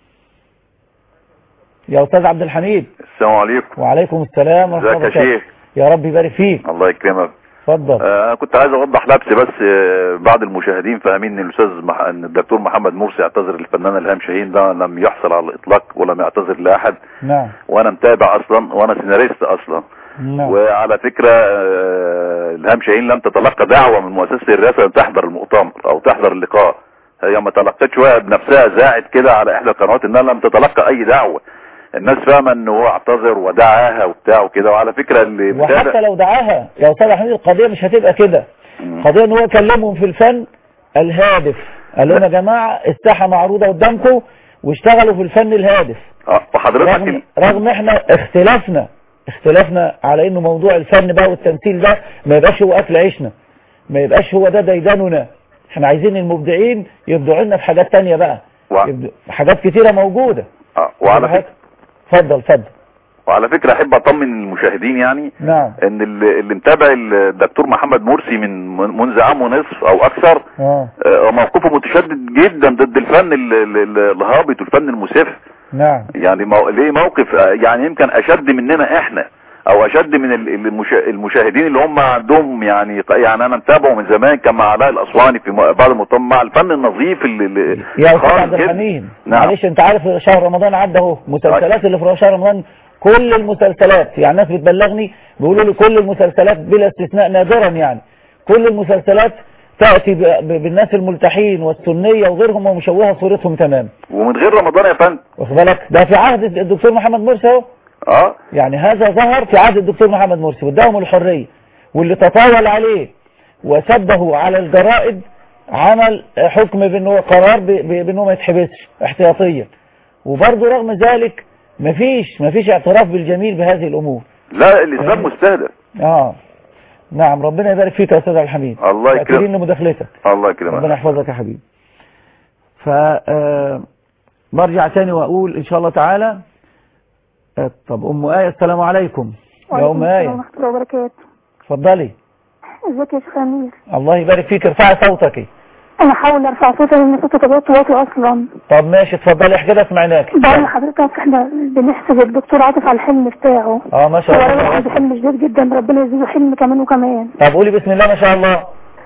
S2: يا استاذ عبد الحميد
S18: السلام عليكم
S2: وعليكم السلام ورحمه
S18: ازيك
S2: الله
S18: يا
S2: وبركاته
S18: شيخ
S2: يا رب يبارك فيك
S18: الله يكرمك
S2: اتفضل
S18: آه، انا كنت عايز اوضح لبس بس آه، بعض المشاهدين فاهمين ان الاستاذ مح... ان الدكتور محمد مرسي اعتذر للفنان الهام شاهين ده لم يحصل على الاطلاق ولم يعتذر لاحد
S2: نعم
S18: وانا متابع اصلا وانا سيناريست اصلا
S2: نعم
S18: وعلى فكرة آه، الهام شاهين لم تتلقى دعوة من مؤسسة الرئاسة ان تحضر المؤتمر او تحضر اللقاء هي ما تلقتش وهي بنفسها زاعت كده على احدى القنوات انها لم تتلقى اي دعوة الناس فاهمة انه هو اعتذر ودعاها وبتاع وكده وعلى فكرة اللي
S2: وحتى
S18: متابع
S2: لو دعاها يا استاذ حميد القضيه مش هتبقى كده القضيه ان هو كلمهم في الفن الهادف قال لهم يا جماعة الساحة معروضة قدامكم واشتغلوا في الفن الهادف
S18: اه وحضرتك
S2: رغم, رغم احنا اختلافنا اختلافنا على انه موضوع الفن بقى والتمثيل ده ما يبقاش هو اكل عيشنا ما يبقاش هو ده ديداننا احنا عايزين المبدعين يبدعوا لنا في حاجات تانية بقى
S18: و...
S2: يبدع... حاجات كتيرة موجودة
S18: اه وعلى فكرة
S2: اتفضل اتفضل
S18: وعلى فكرة احب اطمن المشاهدين يعني
S2: نعم
S18: ان اللي, اللي متابع الدكتور محمد مرسي من منذ عام ونصف او اكثر
S2: اه
S18: آه، موقفه متشدد جدا ضد الفن ال- ال- ال- الهابط والفن المسف
S2: نعم
S18: يعني مو... ليه موقف آه، يعني يمكن اشد مننا احنا او اشد من ال- المشا... المشاهدين اللي هم عندهم يعني يعني انا متابعه من زمان كان مع علاء الاسواني في م- بعض المؤتمر مع الفن النظيف اللي, اللي
S2: يا استاذ
S18: خالص
S2: عبد
S18: جدا.
S2: الحميد
S18: نعم.
S2: معلش انت عارف شهر رمضان عدى اهو مسلسلات اللي في شهر رمضان كل المسلسلات يعني الناس بتبلغني بيقولوا لي كل المسلسلات بلا استثناء نادرا يعني كل المسلسلات تأتي ب- ب- بالناس الملتحين والسنية وغيرهم ومشوهة صورتهم تمام
S18: ومن غير رمضان يا فندم
S2: واخد بالك ده في عهد الدكتور محمد مرسي اهو
S18: اه
S2: يعني هذا ظهر في عهد الدكتور محمد مرسي واداهم الحرية واللي تطاول عليه وسبه على الجرائد عمل حكم بانه قرار ب- ب- بانه ما يتحبسش احتياطيا وبرضه رغم ذلك مفيش مفيش اعتراف بالجميل بهذه الامور
S18: لا الاسلام مستهدف
S2: اه نعم ربنا يبارك فيك يا استاذ عبد الحميد
S18: الله يكرمك.
S2: شاكرين لمداخلتك
S18: الله يكرمك
S2: ربنا يحفظك يا حبيبي ف آه، برجع تاني واقول ان شاء الله تعالى آه، طب ام ايه السلام عليكم يا ام ايه
S7: ورحمة الله وبركاته
S2: اتفضلي
S7: ازيك يا شيخ امير
S2: الله يبارك فيك ارفعي صوتك
S7: انا حاول ارفع صوتي لان صوتي طبيعته واطي اصلا
S2: طب ماشي اتفضلي احكي كده سمعناك
S7: بقول لحضرتك احنا بنحسد الدكتور عاطف على الحلم بتاعه
S2: اه ما شاء
S7: هو راجل
S2: الله
S7: عنده حلم شديد جدا ربنا يزيده حلم كمان وكمان
S2: طب قولي بسم الله ما شاء الله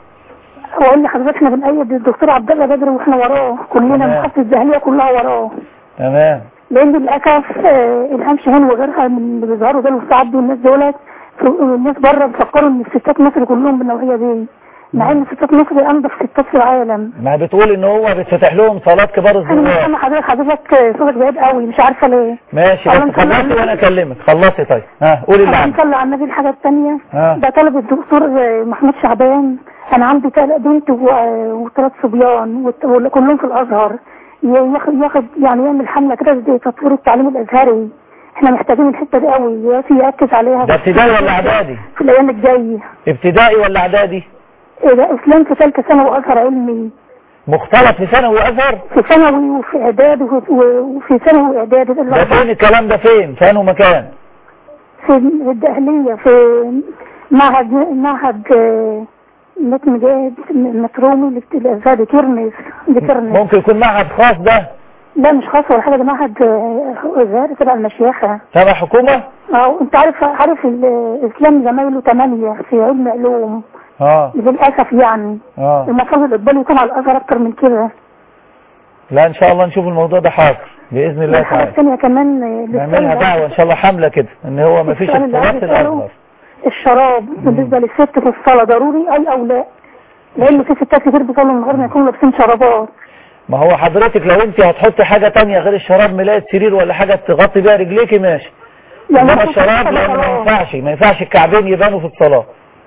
S7: واقول لحضرتك احنا بنأيد الدكتور عبد الله بدر واحنا وراه كلنا
S2: تمام.
S7: محافظة الزهلية كلها وراه
S2: تمام
S7: لان للاسف آه، الهام شاهين وغيرها من اللي بيظهروا دول والسعد والناس دولت ف- الناس بره بيفكروا ان الستات مصر كلهم بالنوعيه دي مع ان ستات مصر انضف ستات في العالم
S2: ما بتقول ان هو بيتفتح لهم صالات كبار
S7: انا مش
S2: الزوار
S7: سامع حضرتك حضرتك آه، صوتك بعيد قوي مش عارفه ليه
S2: ماشي
S7: أولاً
S2: بس
S7: صلى
S2: خلصي
S7: على
S2: وانا
S7: النبي.
S2: اكلمك خلصي طيب ها قولي اللي
S7: انا
S2: عندك
S7: نصلي على النبي الحاجه الثانيه
S2: ها.
S7: ده طلب الدكتور آه، محمود شعبان انا عندي تل- بنت و- آه، وثلاث صبيان وت- وكلهم في الازهر ي- ياخد ياخد يعني يعمل حمله كده زي تطوير التعليم الازهري احنا محتاجين الحته دي قوي يا يركز عليها
S2: ده ابتدائي ولا اعدادي
S7: في الايام الجايه
S2: ابتدائي ولا اعدادي
S7: إيه ده اسلام في ثالثه ثانوي وازهر علمي
S2: مختلط في ثانوي وازهر
S7: في ثانوي وفي اعداد وفي- وفي ثانوي واعداد
S2: ده فين الكلام ده فين في انه مكان
S7: في الدهلية في معهد معهد آه، نجم جاد مترومي للازهر دي كيرنس دي كيرنس
S2: ممكن يكون معهد خاص ده
S7: لا مش خاص ولا حاجة ده معهد آه، ازهر تبع المشيخة
S2: تبع حكومة
S7: اه انت عارف عارف الاسلام زمايله ثمانية في علم علوم
S2: اه
S7: للاسف يعني
S2: اه
S7: المفروض الاقبال يكون على الازهر اكتر من كده
S2: لا ان شاء الله نشوف الموضوع ده حاضر باذن الله
S7: الحاجة
S2: تعالى
S7: الثانية كمان آه،
S2: نعملها
S7: للسؤال ده،
S2: دعوة ان شاء الله حملة كده ان هو ما فيش
S7: السؤال اللي
S2: اختلاط
S7: عايز أسأله،
S2: الازهر
S7: الشراب بالنسبة للست في الصلاة ضروري أي أو لا لأن في ستات كتير بيصلوا من غير ما يكونوا لابسين شرابات
S2: ما هو حضرتك لو انت هتحطي حاجة تانية غير الشراب ملاية سرير ولا حاجة تغطي بيها رجليكي ماشي
S7: يعني
S2: انما
S7: ممكن
S2: الشراب
S7: تحط
S2: لانه ما
S7: شراب.
S2: ينفعش ما ينفعش الكعبين يبانوا في الصلاة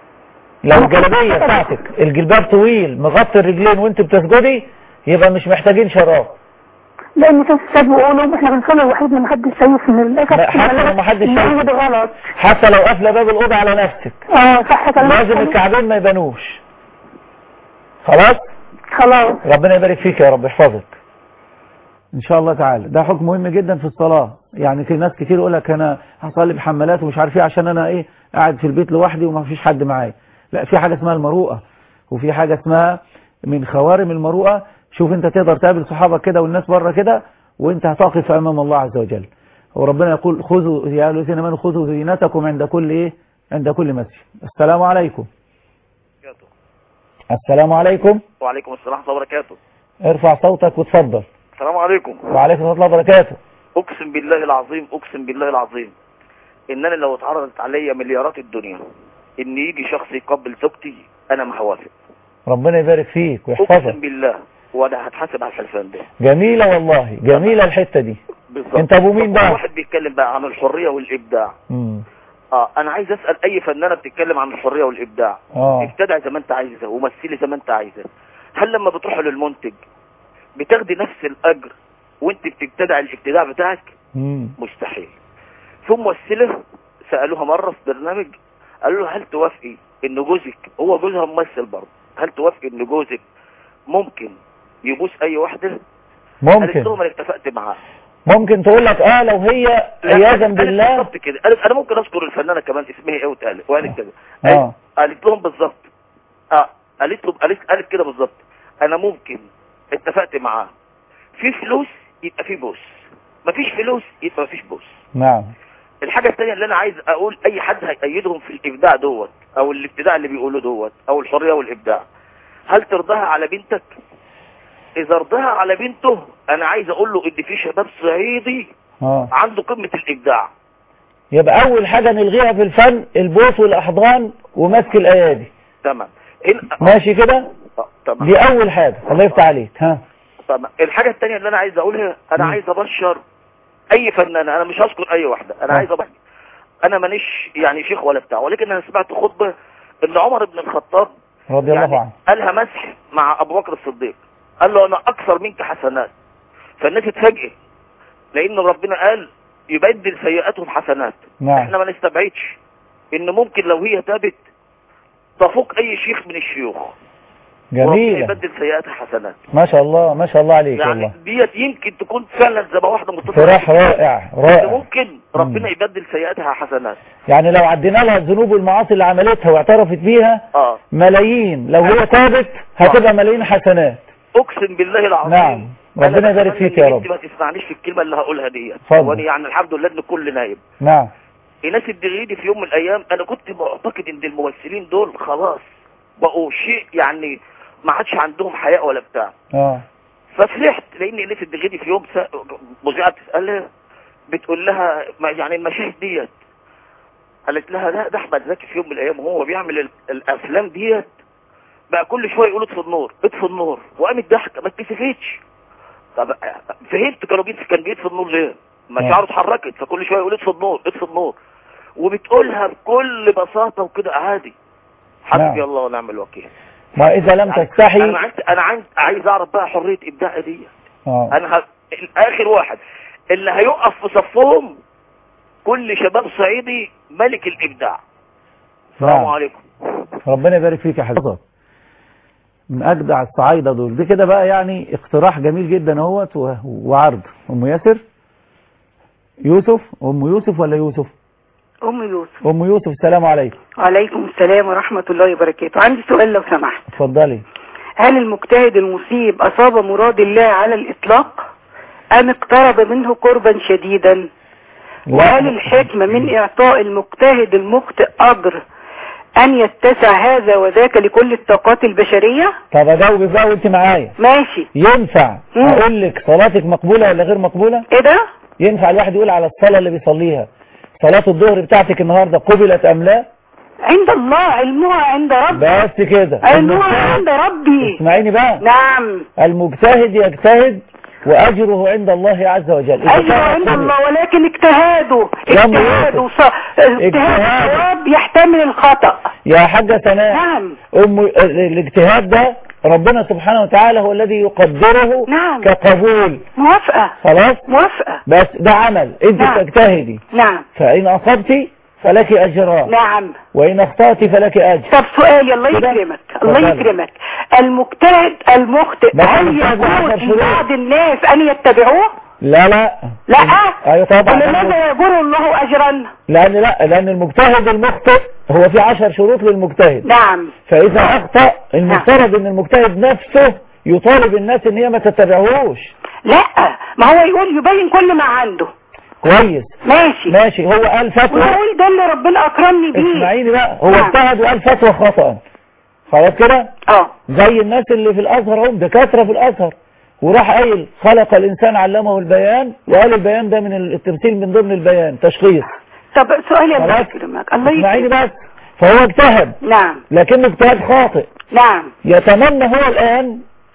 S2: لو الجلابية بتاعتك الجلباب طويل مغطي الرجلين وانت بتسجدي يبقى مش محتاجين شراب
S7: لأن في ستات بيقولوا إحنا بنصلي الوحيد اللي محدش شايف إن للأسف
S2: لا، حتى لو محدش
S7: إن
S2: شايف.
S7: ده غلط
S2: حتى لو قافله باب الأوضة على نفسك
S7: اه صح كلامك
S2: لازم
S7: حلو.
S2: الكعبين ما يبانوش خلاص
S7: خلاص
S2: ربنا يبارك فيك يا رب يحفظك ان شاء الله تعالى ده حكم مهم جدا في الصلاة يعني في ناس كتير يقول لك انا هصلي بحمالات ومش عارف ايه عشان انا ايه قاعد في البيت لوحدي وما فيش حد معايا لا في حاجة اسمها المروءة وفي حاجة اسمها من خوارم المروءة شوف انت تقدر تقابل صحابك كده والناس بره كده وانت هتقف امام الله عز وجل وربنا يقول خذوا يا ايها الذين امنوا خذوا زينتكم عند كل ايه عند كل مسجد السلام عليكم السلام عليكم
S19: وعليكم السلام ورحمة الله وبركاته
S2: ارفع صوتك وتفضل
S19: السلام عليكم
S2: وعليكم ورحمة الله وبركاته
S19: اقسم بالله العظيم اقسم بالله العظيم ان انا لو اتعرضت عليا مليارات الدنيا ان يجي شخص يقبل زوجتي انا ما هوافق
S2: ربنا يبارك فيك
S19: اقسم
S2: ويحفظك
S19: بالله وانا هتحاسب على الحلفان ده
S2: جميلة والله جميلة الحتة دي
S19: بالظبط
S2: انت ابو مين بقى
S19: واحد بيتكلم بقى عن الحرية والابداع
S2: مم.
S19: اه انا عايز اسال اي فنانه بتتكلم عن الحريه والابداع
S2: اه
S19: ابتدع زي ما انت عايزه ومثلي زي ما انت عايزه هل لما بتروحوا للمنتج بتاخدي نفس الاجر وانت بتبتدع الابتداع بتاعك
S2: مم.
S19: مستحيل في ممثله سالوها مره في برنامج قالوا له هل توافقي ان جوزك هو جوزها ممثل برضه هل توافقي ان جوزك ممكن يبوس اي واحده قالت
S2: ممكن
S19: لهم انا اتفقت معاه
S2: ممكن تقول لك اه لو هي
S19: لا،
S2: عياذا
S19: قالت- قالت
S2: بالله
S19: بالظبط كده قالت انا ممكن اذكر الفنانه كمان اسمها ايه وتقالت وقالت كده
S2: اه
S19: قالت لهم بالظبط اه قالت لهم قالت قالت كده بالظبط انا ممكن اتفقت معاه في فلوس يبقى في بوس مفيش فلوس يبقى مفيش بوس
S2: نعم
S19: الحاجة الثانية اللي انا عايز اقول اي حد هيأيدهم في الابداع دوت او الابتداع اللي بيقولوا دوت او الحرية والابداع هل ترضاها على بنتك اذا رضاها على بنته انا عايز اقول له ان في شباب صعيدي
S2: اه
S19: عنده قمة الابداع
S2: يبقى اول حاجة نلغيها في الفن البوس والاحضان ومسك الايادي
S19: تمام هنا
S2: ماشي كده
S19: آه، تمام
S2: دي اول حاجة الله يفتح عليك ها
S19: تمام الحاجة الثانية اللي انا عايز اقولها انا عايز ابشر اي فنانة انا مش هذكر اي واحدة انا
S2: آه.
S19: عايز ابشر انا مانيش يعني شيخ ولا بتاع ولكن انا سمعت خطبة ان عمر بن الخطاب
S2: رضي الله عنه
S19: قالها مسح مع ابو بكر الصديق قال له انا اكثر منك حسنات فالناس اتفاجئت لان ربنا قال يبدل سيئاتهم حسنات
S2: نعم
S19: احنا ما نستبعدش ان ممكن لو هي تابت تفوق اي شيخ من الشيوخ وربنا
S2: جميلة
S19: يبدل سيئاتها حسنات
S2: ما شاء الله ما شاء الله عليك
S19: يعني
S2: والله
S19: ديت يمكن تكون فعلا زي ما واحده متصله
S2: اقتراح رائع
S19: إن
S2: رائع
S19: ممكن ربنا يبدل سيئاتها حسنات
S2: يعني لو عدينا لها الذنوب والمعاصي اللي عملتها واعترفت بيها
S19: اه
S2: ملايين لو هي تابت هتبقى ملايين حسنات
S19: اقسم بالله العظيم
S2: نعم ربنا
S19: أنا
S2: يبارك
S19: بتمنى
S2: فيك يا
S19: إن
S2: رب
S19: انت ما تسمعنيش في الكلمه اللي هقولها ديت
S2: اتفضل.
S19: وانا يعني الحمد لله ان كل نايم
S2: نعم
S19: ايناس الدغيدي في يوم من الايام انا كنت معتقد ان الممثلين دول خلاص بقوا شيء يعني ما عادش عندهم حياء ولا بتاع
S2: اه
S19: ففرحت لان ايناس الدغيدي في يوم سا- مذيعه بتسالها بتقول لها ما- يعني المشاهد ديت قالت لها لا ده احمد زكي في يوم من الايام وهو بيعمل ال- الافلام ديت بقى كل شويه يقول اطفي النور اطفي النور وقامت ضحكه ما اتكسفتش طب فهمت كانوا بيطفي كان بيطفي النور ليه مشاعره اتحركت فكل شويه يقول اطفي النور اطفي النور وبتقولها بكل بساطه وكده عادي حسبي
S2: نعم.
S19: الله ونعم الوكيل
S2: ما اذا لم تستحي
S19: انا عايز انا عايز عايز اعرف بقى حريه ابداع دي
S2: اه
S19: انا ه... اخر واحد اللي هيقف في صفهم كل شباب صعيدي ملك الابداع السلام
S2: نعم.
S19: عليكم
S2: ربنا يبارك فيك يا حبيبي من اجدع الصعايده دول دي كده بقى يعني اقتراح جميل جدا اهوت و- وعرض ام ياسر يوسف ام يوسف ولا يوسف
S16: ام يوسف
S2: ام يوسف السلام عليكم
S16: وعليكم السلام ورحمة الله وبركاته عندي سؤال لو سمحت
S2: اتفضلي
S16: هل المجتهد المصيب أصاب مراد الله على الإطلاق أم اقترب منه قربا شديدا وهل الحكمة من إعطاء المجتهد المخطئ أجر أن يتسع هذا وذاك لكل الطاقات البشرية
S2: طب اجاوبك بقى وانت معايا
S16: ماشي
S2: ينفع
S16: مم.
S2: اقول لك صلاتك مقبوله ولا غير مقبوله
S16: ايه ده
S2: ينفع الواحد يقول على الصلاه اللي بيصليها صلاه الظهر بتاعتك النهارده قبلت ام لا
S16: عند الله علمها عند ربي
S2: بس كده
S16: علمها عند ربي
S2: اسمعيني بقى
S16: نعم
S2: المجتهد يجتهد واجره عند الله عز وجل إذا
S16: أجر
S2: كان
S16: عند
S2: قبل-
S16: الله ولكن اجتهاده
S2: يا أم
S16: اجتهاده
S2: يوسف.
S16: ص- اجتهاد
S2: اجتهاد.
S16: الصواب يحتمل الخطأ
S2: يا حاجة سناء
S16: نعم
S2: أم ال- الاجتهاد ده ربنا سبحانه وتعالى هو الذي يقدره
S16: نعم.
S2: كقبول
S16: موافقة
S2: خلاص
S16: موافقة
S2: بس ده عمل انت
S16: نعم.
S2: تجتهدي
S16: نعم
S2: فإن أصبت فلك أجران
S16: نعم
S2: وإن أخطأت فلك أجر
S16: طب سؤالي الله
S2: كده؟
S16: يكرمك الله
S2: اتفضلي.
S16: يكرمك المجتهد المخطئ
S2: بس
S16: هل
S2: المجتهد له عشر
S16: يجوز
S2: شروط.
S16: لبعض الناس ان يتبعوه
S2: لا لا
S16: لا
S2: أيوة طبعا
S16: ولماذا يجر الله اجرا
S2: لأن لا لأن المجتهد المخطئ هو في عشر شروط للمجتهد
S16: نعم
S2: فإذا أخطأ المفترض أن المجتهد نفسه يطالب الناس أن هي ما تتبعهوش
S16: لا ما هو يقول يبين كل ما عنده
S2: كويس
S16: ماشي
S2: ماشي هو قال فتوى
S16: ويقول ده اللي ربنا اكرمني بيه
S2: اسمعيني بقى هو
S16: نعم.
S2: اجتهد وقال فتوى خطأ خلاص كده
S16: اه
S2: زي الناس اللي في الازهر هم دكاتره في الازهر وراح قايل خلق الانسان علمه البيان وقال البيان ده من التمثيل من ضمن البيان تشخيص
S16: طب سؤالي الله
S2: خلاص.
S16: يكرمك الله
S2: اسمعيني
S16: يكرمك
S2: بس فهو اجتهد
S16: نعم
S2: لكنه اجتهاد خاطئ
S16: نعم
S2: يتمنى هو الان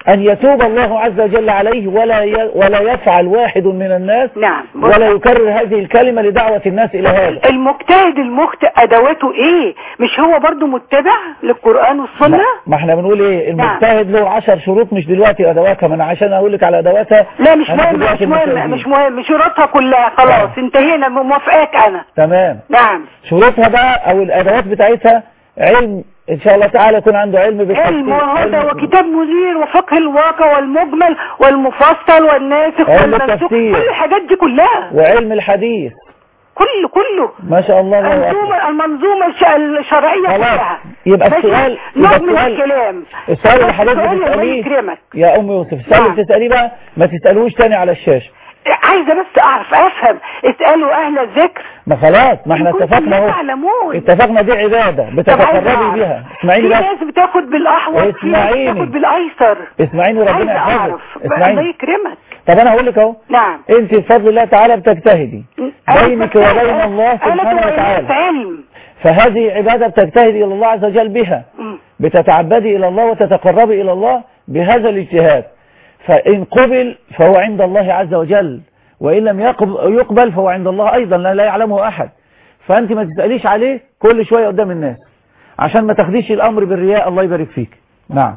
S2: أن يتوب الله عز وجل عليه ولا ي... ولا يفعل واحد من الناس
S16: نعم
S2: ولا يكرر هذه الكلمة لدعوة الناس إلى هذا
S16: المجتهد المخطئ ادواته ايه مش هو برضو متبع للقرآن والسنة
S2: ما احنا بنقول ايه
S16: نعم.
S2: المجتهد له عشر شروط مش دلوقتي أدواتها ما أنا عشان أقول لك على أدواتها
S16: لا مش
S2: أنا
S16: مهم
S2: دلوقتي
S16: مش مهم
S2: المجتهدين.
S16: مش مهم شروطها كلها خلاص انتهينا موافقاك انا
S2: تمام
S16: نعم
S2: شروطها بقى أو الأدوات بتاعتها علم إن شاء الله تعالى يكون عنده علم بالتفسير
S16: علم وهذا
S2: علم-
S16: وكتاب منير وفقه الواقع والمجمل والمفصل والناسخ
S2: علم
S16: والمنسوخ
S2: التفسير.
S16: كل الحاجات دي كلها
S2: وعلم الحديث
S16: كله كله
S2: ما شاء الله الله أكبر.
S16: المنظومة المنظومة الش- الشرعية كلها
S2: يبقى
S16: ماشي؟
S2: السؤال
S16: نوع
S2: يبقى
S16: من
S2: السؤال
S16: الكلام
S2: السؤال اللي
S16: بس
S2: حضرتك
S16: السؤال الله
S2: بتسأليه
S16: يكرمك
S2: يا أم يوسف السؤال اللي بتسأليه بقى ما تسألوش تاني على الشاشة
S16: عايزة بس اعرف افهم اسألوا اهل الذكر
S2: ما خلاص ما احنا
S16: إن كنتم
S2: اتفقنا
S16: لا
S2: اهو
S16: تعلمون
S2: اتفقنا دي عبادة
S16: طب عايزة
S2: بتتقربي
S16: أعرف.
S2: بيها اسمعيني
S16: في
S2: بس
S16: ناس بتاخد بالاحوط في ناس
S2: اسمعيني.
S16: بتاخد بالايسر
S2: اسمعيني ربنا
S16: عايزة
S2: يحفظك
S16: اعرف الله
S2: اسمعيني
S16: يكرمك
S2: طب انا هقول لك اهو
S16: نعم
S2: انت بفضل الله تعالى بتجتهدي بينك وبين الله سبحانه
S16: انا
S2: وتعالى
S16: علم
S2: فهذه عبادة بتجتهدي إلى الله عز وجل بها بتتعبدي إلى الله وتتقربي إلى الله بهذا الاجتهاد فإن قبل فهو عند الله عز وجل وإن لم يقب- يقبل فهو عند الله أيضا لا لا يعلمه أحد فأنت ما تسأليش عليه كل شوية قدام الناس عشان ما تاخديش الأمر بالرياء الله يبارك فيك نعم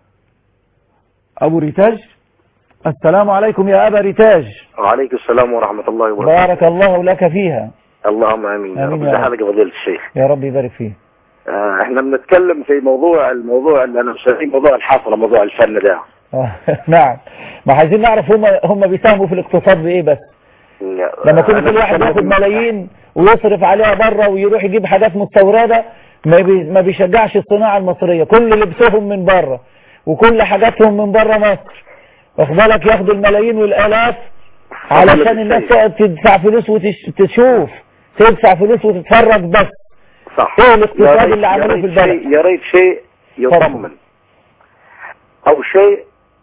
S2: أبو ريتاج السلام عليكم يا أبا ريتاج
S20: وعليكم السلام ورحمة الله وبركاته
S2: بارك الله لك فيها
S20: اللهم امين يا
S2: آمين
S20: رب
S2: يا
S20: ده
S2: رب.
S20: حالك يا فضيلة الشيخ
S2: يا رب يبارك فيه
S20: آه احنا بنتكلم في موضوع الموضوع اللي انا مسميه موضوع الحفرة موضوع الفن ده
S2: آه، نعم ما عايزين نعرف هم هم بيساهموا في الاقتصاد بايه بس لما يكون
S20: أنا
S2: كل واحد
S20: بتكلم-
S2: ياخد ملايين ويصرف عليها بره ويروح يجيب حاجات مستورده ما بي ما بيشجعش الصناعه المصريه كل لبسهم من بره وكل حاجاتهم من بره مصر واخد بالك ياخدوا الملايين والالاف علشان الناس تقعد تدفع فلوس وتشوف تدفع فلوس وتتفرج بس
S20: صح
S2: ايه
S20: يا
S2: الاقتصاد
S20: ريت-
S2: اللي
S20: يا
S2: عملوه
S20: ريت
S2: في البلد
S20: شيء- يا ريت شيء يطمن او شيء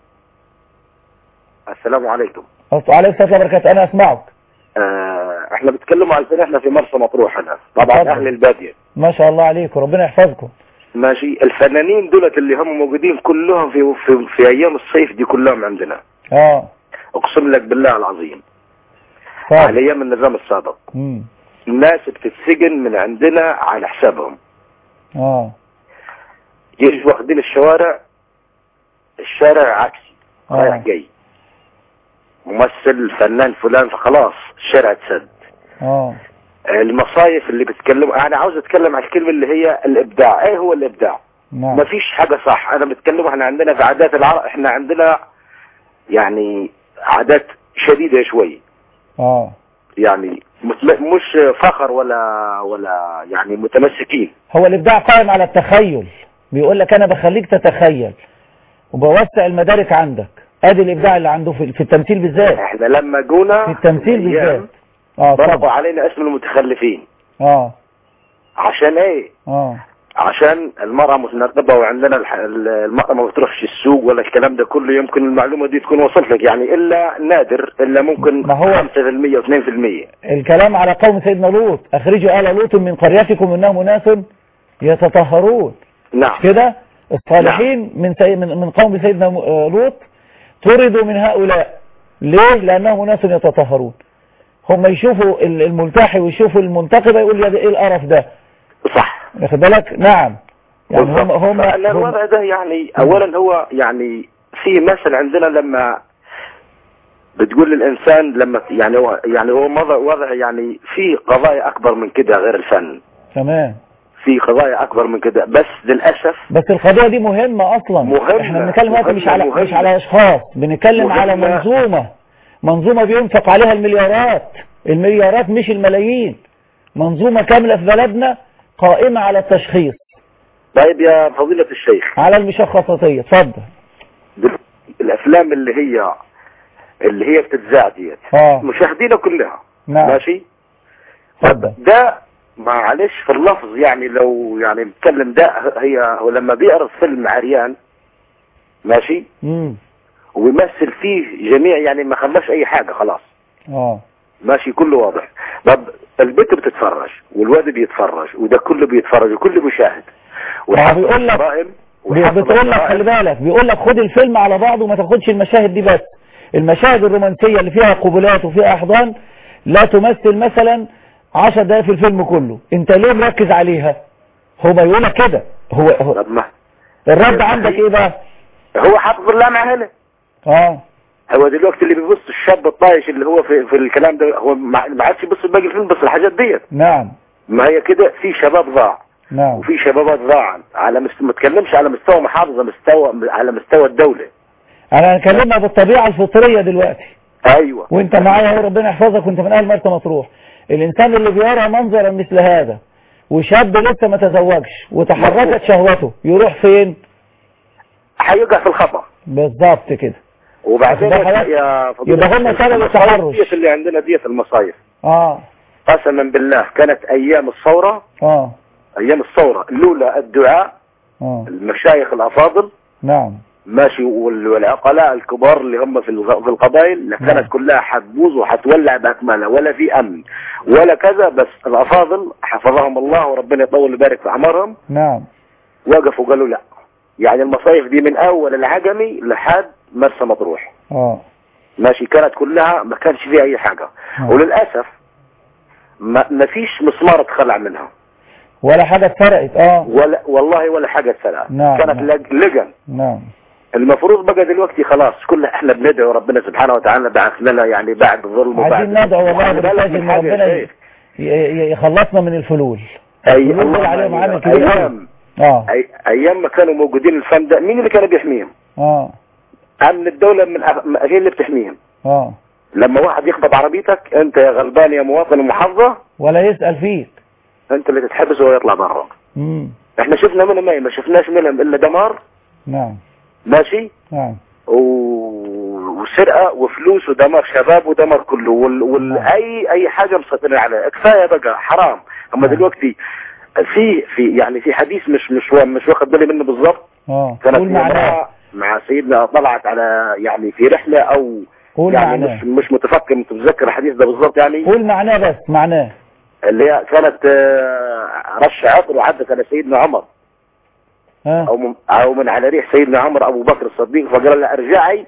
S20: السلام عليكم
S2: وعليه الصلاه والبركاته انا اسمعك
S20: آه احنا بنتكلم على الفن احنا في مرسى مطروح هنا طبعا
S2: اتفضل.
S20: اهل البادية
S2: ما شاء الله عليكم ربنا يحفظكم
S20: ماشي الفنانين دولت اللي هم موجودين كلهم في في, في ايام الصيف دي كلهم عندنا
S2: اه
S20: اقسم لك بالله العظيم
S2: طيب.
S20: على ايام النظام السابق
S2: امم
S20: الناس بتتسجن من عندنا على حسابهم
S2: اه
S20: يجوا واخدين الشوارع الشارع عكسي
S2: آه.
S20: رايح جاي ممثل فنان فلان فخلاص الشارع اتسد
S2: اه
S20: المصايف اللي بتتكلم انا عاوز اتكلم على الكلمه اللي هي الابداع ايه هو الابداع
S2: نعم
S20: مفيش حاجه صح انا بتكلم احنا عندنا في عادات العرب احنا عندنا يعني عادات شديده شوي
S2: اه
S20: يعني متم- مش فخر ولا ولا يعني متمسكين
S2: هو الابداع قائم على التخيل بيقول لك انا بخليك تتخيل وبوسع المدارك عندك ادي الابداع اللي عنده في, في التمثيل بالذات
S20: احنا لما جونا
S2: في التمثيل
S20: الأيام
S2: بالذات اه
S20: ضربوا
S2: طبعا
S20: علينا اسم المتخلفين
S2: اه
S20: عشان ايه
S2: اه
S20: عشان المرأة متنقبة وعندنا الح- ال- المرأة ما بتروحش السوق ولا الكلام ده كله يمكن المعلومة دي تكون وصلت لك يعني إلا نادر إلا ممكن
S2: ما هو-
S20: 5% و2%
S2: الكلام على قوم سيدنا لوط اخرجوا آل لوط من قريتكم انهم اناس يتطهرون
S20: نعم
S2: كده الصالحين من سي... من من قوم سيدنا م- آه، لوط طردوا من هؤلاء ليه لانهم اناس يتطهرون هم يشوفوا ال- الملتحي ويشوفوا المنتقبه يقول يا ده ايه القرف ده
S20: صح
S2: واخد بالك نعم يعني هم
S20: بالضبط.
S2: هم,
S20: فإن
S2: هم
S20: الوضع ده يعني أولا هو يعني في مثل عندنا لما بتقول للإنسان لما يعني هو يعني هو وضع وضع يعني في قضايا أكبر من كده غير الفن
S2: تمام
S20: في قضايا أكبر من كده بس للأسف
S2: بس القضيه دي مهمه اصلا
S20: مهمة،
S2: احنا بنتكلم دلوقتي مش
S20: مهمة،
S2: على
S20: مهمة.
S2: مش على اشخاص بنتكلم على
S20: مهمة.
S2: منظومه منظومه بينفق عليها المليارات المليارات مش الملايين منظومه كامله في بلدنا قائمه على التشخيص
S20: طيب يا فضيلة الشيخ
S2: على المشخصاتيه اتفضل
S20: دل- الافلام اللي هي اللي هي بتتذاع ديت
S2: اه
S20: مشاهدينها كلها
S2: نعم
S20: ماشي
S2: اتفضل
S20: ده معلش في اللفظ يعني لو يعني نتكلم ده هي هو لما بيعرض فيلم عريان ماشي
S2: امم
S20: ويمثل فيه جميع يعني ما خلاش اي حاجة خلاص
S2: اه
S20: ماشي كله واضح طب البنت بتتفرج والواد بيتفرج وده كله بيتفرج وكله بيشاهد
S2: ما هو بيقول لك
S20: الجرائم وحفظ
S2: بتقول لك
S20: القواعد.
S2: خلي بالك بيقول لك خد الفيلم على بعضه وما تاخدش المشاهد دي بس المشاهد الرومانسية اللي فيها قبلات وفيها احضان لا تمثل مثلا 10 دقائق في الفيلم كله انت ليه مركز عليها هو ما يقول لك كده هو, هو
S20: طب ما
S2: الرد عندك ايه بقى
S20: هو حافظ الله مع هنا
S2: اه
S20: هو دلوقتي اللي بيبص الشاب الطايش اللي هو في, في الكلام ده هو ما ما عادش يبص باقي الفيلم بس الحاجات ديت
S2: نعم
S20: ما هي كده في شباب ضاع
S2: نعم
S20: وفي شبابات ضاعت على مست... ما تكلمش على مستوى محافظة مستوى على مستوى الدولة
S2: انا هكلمها بالطبيعة الفطرية دلوقتي
S20: ايوه
S2: وانت معايا اهو ربنا يحفظك وانت من اهل مرسى مطروح الانسان اللي بيرى منظرا مثل هذا وشاب لسه ما تزوجش وتحركت شهوته يروح فين
S20: هيقع في الخطأ
S2: بالظبط كده
S20: وبعدين
S2: واخد بالك؟
S20: يا فضيلة
S2: يبقى هم
S20: الشيخ،
S2: سبب
S20: المصايف
S2: التحرش.
S20: ديت اللي عندنا ديت المصايف
S2: اه
S20: قسما بالله كانت ايام الثورة
S2: اه
S20: ايام الثورة لولا الدعاء
S2: اه
S20: المشايخ الافاضل
S2: نعم
S20: ماشي وال- والعقلاء الكبار اللي هم في الغ- في القبائل
S2: نعم.
S20: كانت كلها حتبوظ وحتولع باكملها ولا في امن ولا كذا بس الافاضل حفظهم الله وربنا يطول ويبارك في اعمارهم
S2: نعم
S20: وقفوا قالوا لا يعني المصايف دي من اول العجمي لحد مرسى مطروح
S2: اه
S20: ماشي كانت كلها ما كانش فيها اي حاجه
S2: نعم.
S20: وللاسف ما ما فيش مسمار اتخلع منها
S2: ولا حاجة اتسرقت اه
S20: ولا والله ولا حاجه اتسرقت
S2: نعم،
S20: كانت
S2: نعم.
S20: لج- لجن
S2: نعم
S20: المفروض بقى دلوقتي خلاص كل احنا بندعو ربنا سبحانه وتعالى بعث لنا يعني بعد ظلم وبعد
S2: عايزين ندعو والله
S20: وخلي بالك
S2: بالتاج
S20: من
S2: ان
S20: حاجة يا
S2: ربنا
S20: شيخ.
S2: ي- ي- يخلصنا من الفلول
S20: أي
S2: الفلول دول
S20: الله
S2: عليهم
S20: أيام-
S2: عامل كبير قوي.
S20: ايام
S2: اه
S20: أي ايام ما كانوا موجودين الفن ده مين اللي كان بيحميهم؟
S2: اه
S20: امن الدوله من أغ- من- هي اللي بتحميهم
S2: اه
S20: لما واحد يخبط عربيتك انت يا غلبان يا مواطن المحافظه
S2: ولا يسأل فيك
S20: انت اللي تتحبس وهو يطلع برا
S2: امم
S20: احنا شفنا منهم ايه ما شفناش منهم الا دمار
S2: نعم
S20: ماشي
S2: نعم
S20: و... وسرقه وفلوس ودمار شباب ودمار كله وال... وال... اي اي حاجه مسيطرين عليها كفايه بقى حرام اما دلوقتي في في يعني في حديث مش مش مش واخد بالي منه بالظبط
S2: اه
S20: كانت
S2: قول معناه
S20: مع, مع سيدنا طلعت على يعني في رحله او
S2: قول
S20: يعني
S2: معناه
S20: مش مش متفكر متذكر الحديث ده بالظبط يعني
S2: قول معناه بس معناه
S20: اللي هي كانت آه، رش عطر وعدت على سيدنا عمر
S2: ها
S20: او من او من على ريح سيدنا عمر ابو بكر الصديق فقال لها ارجعي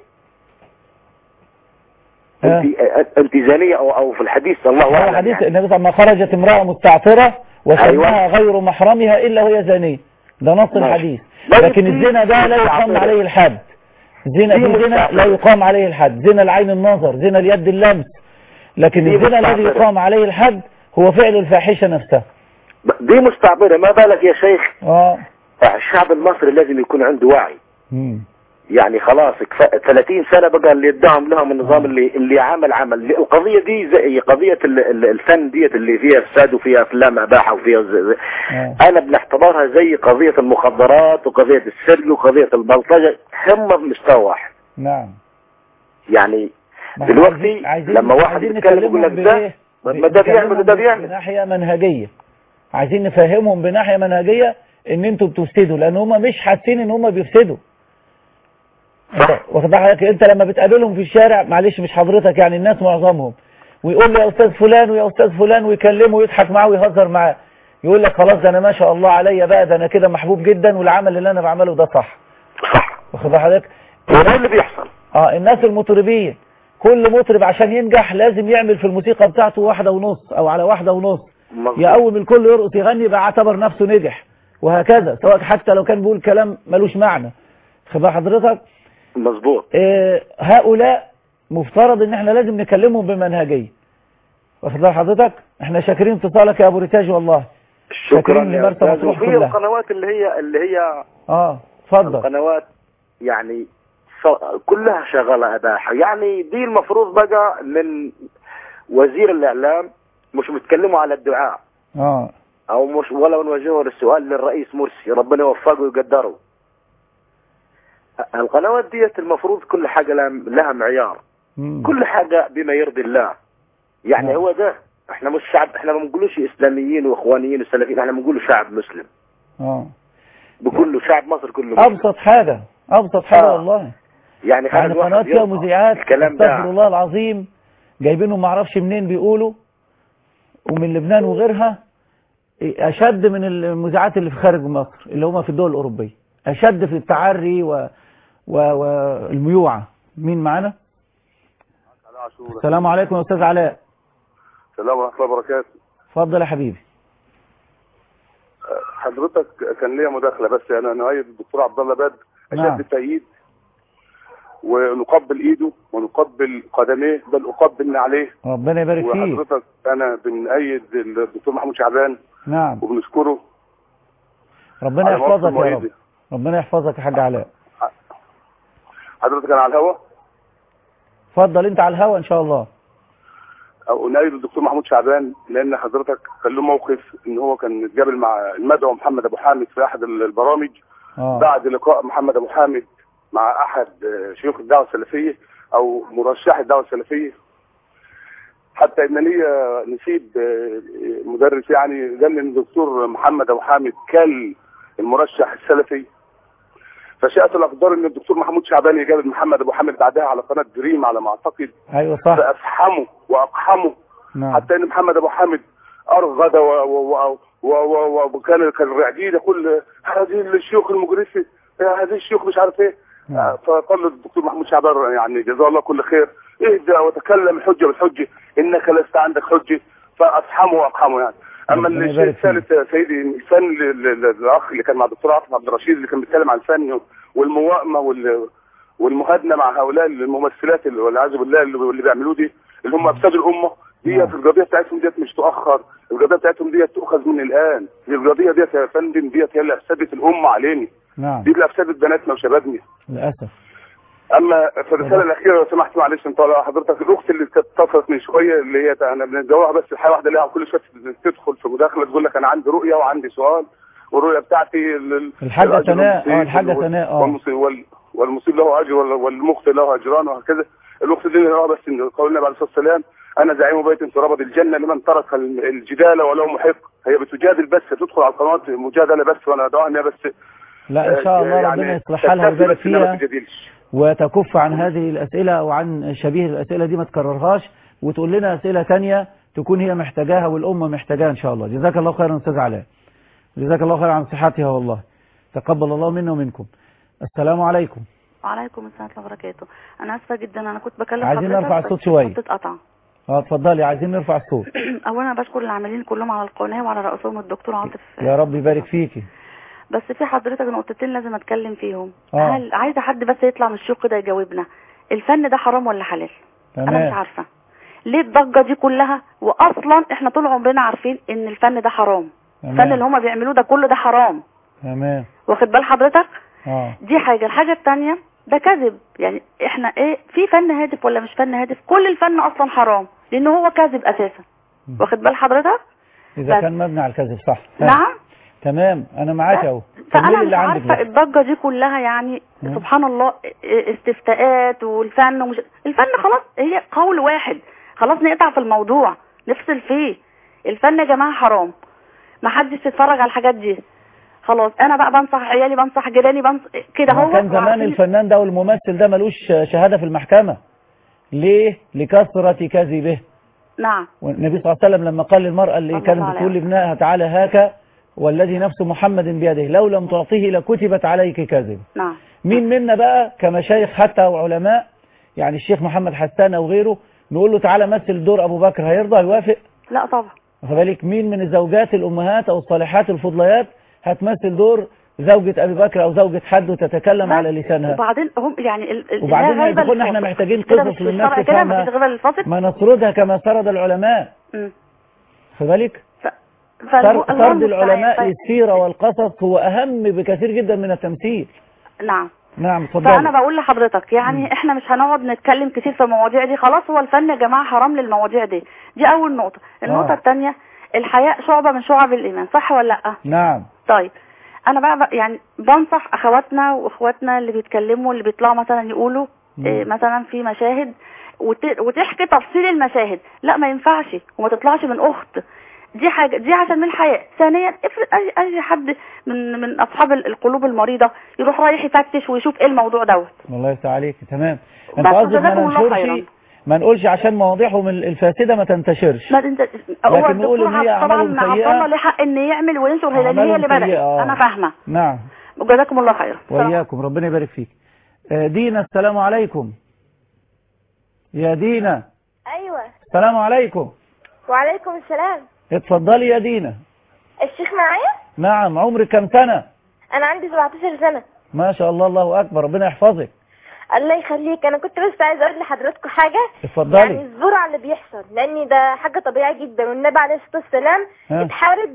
S2: ها
S20: انت انت زانيه او او في الحديث صلى الله
S2: هو
S20: عليه
S2: حديث
S20: وسلم
S2: النبي صلى الله عليه وسلم خرجت امرأة مستعطرة وسماها
S20: أيوة.
S2: غير محرمها إلا وهي زانية ده نص
S20: ماشي.
S2: الحديث
S20: بس
S2: لكن
S20: دي
S2: الزنا ده لا يقام
S20: مستعطرة.
S2: عليه الحد زنا
S20: دي
S2: دي زنا
S20: مستعطرة.
S2: لا يقام عليه الحد زنا العين النظر زنا اليد اللمس لكن
S20: دي
S2: الزنا الذي
S20: مستعطرة.
S2: يقام عليه الحد هو فعل الفاحشة نفسها
S20: دي مستعبره ما بالك يا شيخ
S2: اه
S20: الشعب المصري لازم يكون عنده وعي
S2: مم.
S20: يعني خلاص كفا- 30 سنة بقى اللي ادعهم لهم النظام اللي اللي عمل عمل القضية دي زي قضية ال- ال- الفن ديت اللي فيها فساد وفيها افلام اباحة وفيها زي زي
S2: آه.
S20: انا بنعتبرها زي قضية المخدرات وقضية السرقة وقضية البلطجة هم بمستوى واحد
S2: نعم
S20: يعني
S2: ما احنا
S20: دلوقتي
S2: عايزين- عايزين
S20: لما واحد
S2: عايزين
S20: يتكلم يقول لك
S2: نكلمهم
S20: ده
S2: بإيه؟
S20: ما ده بيعمل
S2: نكلمهم
S20: وده بيعمل
S2: بناحية منهجية عايزين نفهمهم بناحية منهجية ان انتوا بتفسدوا لان هم مش حاسين ان هم بيفسدوا انت واخد بالك انت لما بتقابلهم في الشارع معلش مش حضرتك يعني الناس معظمهم ويقول له يا استاذ فلان ويا استاذ فلان ويكلمه ويضحك معاه ويهزر معاه يقول لك خلاص ده انا ما شاء الله عليا بقى ده انا كده محبوب جدا والعمل اللي انا بعمله ده صح
S20: صح
S2: واخد بال حضرتك
S20: وده اللي بيحصل
S2: اه الناس المطربين كل مطرب عشان ينجح لازم يعمل في الموسيقى بتاعته واحدة ونص او على واحدة ونص
S20: مظبوط.
S2: يقوم الكل يرقص يغني يبقى اعتبر نفسه نجح وهكذا سواء حتى لو كان بيقول كلام ملوش معنى خد بال حضرتك
S20: مظبوط
S2: آه هؤلاء مفترض ان احنا لازم نكلمهم بمنهجية واخد بال حضرتك احنا شاكرين اتصالك يا ابو ريتاج والله
S20: شكرا
S2: شاكرين
S20: يا
S2: لمرسى
S20: أستاذ.
S2: مطروح
S20: وفي
S2: كلها
S20: القنوات اللي هي اللي هي
S2: اه اتفضل
S20: القنوات يعني ص- كلها شغالة أباحة يعني دي المفروض بقى من وزير الإعلام مش بيتكلموا على الدعاء
S2: اه
S20: أو مش ولا نوجهه السؤال للرئيس مرسي ربنا يوفقه ويقدره القنوات ديت المفروض كل حاجة لها- لها معيار
S2: مم.
S20: كل حاجة بما يرضي الله يعني
S2: نعم.
S20: هو ده احنا مش شعب احنا ما بنقولوش اسلاميين واخوانيين وسلفيين احنا بنقول شعب مسلم
S2: اه
S20: بكله شعب مصر كله مسلم
S2: ابسط حاجة ابسط حاجة
S20: آه.
S2: والله
S20: يعني
S2: يعني
S20: خالد واحد
S2: قنوات فيها
S20: يرفع
S2: مذيعات
S20: الكلام
S2: استغفر
S20: ده
S2: الله العظيم جايبينهم معرفش منين بيقولوا ومن لبنان وغيرها اشد من المذيعات اللي في خارج مصر اللي هم في الدول الاوروبيه أشد في التعري و... و... والميوعة مين معانا السلام عليكم يا أستاذ علاء
S21: السلام ورحمة الله وبركاته
S2: اتفضل يا حبيبي
S21: حضرتك كان ليا مداخلة بس أنا نؤيد الدكتور عبد الله بدر
S2: نعم.
S21: أشد التأييد ونقبل إيده ونقبل قدميه بل أقبل عليه
S2: ربنا يبارك فيك
S21: وحضرتك أنا بنأيد الدكتور محمود شعبان
S2: نعم
S21: وبنشكره
S2: ربنا
S21: على موقف
S2: يحفظك يا رب
S21: مؤيده.
S2: ربنا يحفظك يا حاج علاء
S21: حضرتك أنا على الهوا
S2: اتفضل انت على الهوا ان شاء الله
S21: أو نأيد الدكتور محمود شعبان لأن حضرتك كان له موقف إن هو كان اتقابل مع المدعو محمد أبو حامد في أحد البرامج
S2: اه
S21: بعد لقاء محمد ابو حامد مع احد آه، شيوخ الدعوه السلفيه او مرشح الدعوه السلفيه حتى ان لي نسيب آه، مدرس يعني قال لي ان الدكتور محمد ابو حامد كل المرشح السلفي فشاءت الاقدار ان الدكتور محمود شعبان يقابل محمد ابو حامد بعدها على قناه دريم على ما اعتقد
S2: ايوه صح
S21: فافحمه واقحمه
S2: نعم
S21: حتى ان محمد ابو حامد ارغد و- و- و- و- و- وكان كان الرعديد يقول هذه الشيوخ المجرسه هذه الشيوخ مش عارف ايه
S2: نعم.
S21: فقال الدكتور محمود شعبان يعني جزاه الله كل خير اهدى وتكلم الحجه بالحجه انك لست عندك حجه فافحمه واقحمه يعني اما
S2: ربنا
S21: الشيء
S2: يبارك فيك.
S21: الثالث يا سيدي الفن ل- ل- ل- الاخ اللي كان مع الدكتور عاطف عبد الرشيد اللي كان بيتكلم عن الفن والموائمه وال والمهادنه مع هؤلاء الممثلات اللي والعياذ بالله اللي اللي بيعملوه دي اللي هم افساد الامه ديت القضيه بتاعتهم ديت مش تؤخر القضيه بتاعتهم ديت تؤخذ من الان دي القضيه ديت يا فندم ديت هي اللي افسدت الامه علينا
S2: نعم
S21: دي اللي افسدت بناتنا وشبابنا
S2: للاسف
S21: اما في الرساله الاخيره لو سمحت معلش انت ولا حضرتك الاخت اللي كانت اتصلت من شويه اللي هي انا بنجاوبها بس حاجه واحده ليها كل شويه تدخل في مداخله تقول لك انا عندي رؤيه وعندي سؤال والرؤيه بتاعتي ال-
S2: الحاجة
S21: الأجر
S2: ثناء،
S21: المصيب
S2: اه، الحاجة
S21: وال-
S2: ثناء، اه.
S21: والمصيب وال- والمصيب له اجر وال- والمخطئ له اجران وهكذا الاخت دي اللي بس ان قول النبي عليه الصلاه والسلام انا زعيم بيت في ربض الجنه لمن ترك ال- الجدال ولو محق هي بتجادل بس تدخل على القنوات مجادله بس وانا ادعوها ان هي بس
S2: لا ان شاء الله
S21: يعني
S2: ربنا يصلحها لها
S21: تكتفي
S2: ويبارك
S21: بس إنها ما
S2: فيها
S21: تجادلش.
S2: وتكف عن هذه الأسئلة وعن شبيه الأسئلة دي ما تكررهاش وتقول لنا أسئلة تانية تكون هي محتاجاها والأمة محتاجاها إن شاء الله جزاك الله خيرا أستاذ علاء جزاك الله خيرا عن صحتها والله تقبل الله منا ومنكم السلام عليكم
S14: وعليكم السلام ورحمه الله وبركاته انا اسفه جدا انا كنت بكلم
S2: عايزين
S14: حضرتك
S2: نرفع
S14: بس
S2: الصوت شوية.
S14: كنت اتقطع
S2: اه اتفضلي عايزين نرفع الصوت
S14: اولا أنا بشكر العاملين كلهم على القناه وعلى رئيسهم الدكتور عاطف
S2: يا رب يبارك فيكي
S14: بس في حضرتك نقطتين لازم اتكلم فيهم
S2: آه.
S14: هل عايزه حد بس يطلع من الشيوخ كده يجاوبنا الفن ده حرام ولا حلال انا مش
S2: تمام
S14: عارفه ليه الضجه دي كلها واصلا احنا طول عمرنا عارفين ان الفن ده حرام الفن اللي
S2: تمام
S14: هما بيعملوه ده كله ده حرام
S2: تمام
S14: واخد بال حضرتك
S2: اه
S14: دي حاجه الحاجه الثانيه ده كذب يعني احنا ايه في فن هادف ولا مش فن هادف كل الفن اصلا حرام لان هو كذب اساسا واخد بال حضرتك
S2: إذا
S14: بس.
S2: كان مبني على الكذب صح
S14: نعم
S2: تمام أنا معاك أهو
S14: فانا
S2: كملي
S14: مش
S2: اللي عندك
S14: عارفه
S2: بس.
S14: الضجه دي كلها يعني
S2: مم.
S14: سبحان الله استفتاءات والفن ومش الفن خلاص هي قول واحد خلاص نقطع في الموضوع نفصل فيه الفن يا جماعه حرام ما حدش يتفرج على الحاجات دي خلاص انا بقى بنصح عيالي بنصح جيراني بنصح كده
S2: ما
S14: هو
S2: كان زمان
S14: وعارفين-
S2: الفنان ده والممثل ده ملوش شهادة في المحكمة ليه لكثرة كذبه
S14: نعم
S2: والنبي صلى الله عليه وسلم لما قال للمرأة اللي
S14: الله
S2: كانت
S14: عليه
S2: بتقول لابنها تعالى هاك والذي نفس محمد بيده لو لم تعطيه لكتبت عليك كذب
S14: نعم
S2: مين منا بقى كمشايخ حتى وعلماء يعني الشيخ محمد حسان او غيره نقول له تعالى مثل دور ابو بكر هيرضى يوافق
S14: لا طبعا
S2: واخد بالك مين من الزوجات الامهات او الصالحات الفضليات هتمثل دور زوجة ابي بكر او زوجة حد وتتكلم على لسانها
S14: وبعدين هم يعني ال- ال-
S2: وبعدين
S14: لا غيبة
S2: يقولنا احنا
S14: للفاسق.
S2: محتاجين
S14: كده
S2: قصص
S14: مش في
S2: للناس
S14: الشرع كده
S2: تفهمها
S14: مفيش غيبة للفاسق
S2: ما نسردها كما سرد العلماء
S14: مم.
S2: خد بالك
S14: فالمو-
S2: سرد
S14: الله
S2: سرد
S14: المستعان.
S2: العلماء
S14: طيب.
S2: للسيرة والقصص هو اهم بكثير جدا من التمثيل
S14: نعم
S2: نعم
S14: فانا
S2: اتفضل
S14: بقول لحضرتك يعني احنا مش هنقعد نتكلم كتير في المواضيع دي خلاص هو الفن يا جماعه حرام للمواضيع دي دي اول نقطه النقطه
S2: آه.
S14: الثانيه الحياء شعبه من شعب الايمان صح ولا لا
S2: نعم
S14: طيب انا بقى, بقى يعني بنصح اخواتنا واخواتنا اللي بيتكلموا اللي بيطلعوا مثلا يقولوا إيه مثلا في مشاهد وت- وتحكي تفصيل المشاهد لا ما ينفعش وما تطلعش من اخت دي حاجه دي عشان من الحياء ثانيا افرض اي اي حد من من اصحاب ال- القلوب المريضه يروح رايح يفتش ويشوف ايه الموضوع دوت
S2: الله يفتح عليك تمام انت
S14: بس
S2: قصدك ما
S14: جزاكم الله خيرا.
S2: ننشرش ما نقولش عشان مواضيعهم ال- الفاسدة ما تنتشرش
S14: ما انت هو
S2: لكن نقول
S14: الدكتور
S2: إن هي
S14: عبد- طبعا
S2: أعمالهم
S14: عبد
S2: سيئة.
S14: الله ليه حق ان يعمل وينشر لان هي
S2: أعمالهم
S14: اللي بدات
S2: سيئة، آه.
S14: انا فاهمه
S2: نعم
S14: وجزاكم الله خيرا
S2: وإياكم ربنا يبارك فيك آه، دينا السلام عليكم يا دينا
S1: ايوه
S2: السلام عليكم
S1: وعليكم السلام
S2: اتفضلي يا دينا
S1: الشيخ معايا
S2: نعم عمرك كم سنة
S1: انا عندي 17 سنه
S2: ما شاء الله الله أكبر ربنا يحفظك
S1: الله يخليك انا كنت بس عايزه اقول لحضراتكم حاجه
S2: اتفضلي.
S1: يعني اصبروا على اللي بيحصل لان ده حاجه طبيعيه جدا والنبي عليه الصلاه والسلام
S2: ها.
S1: اتحارب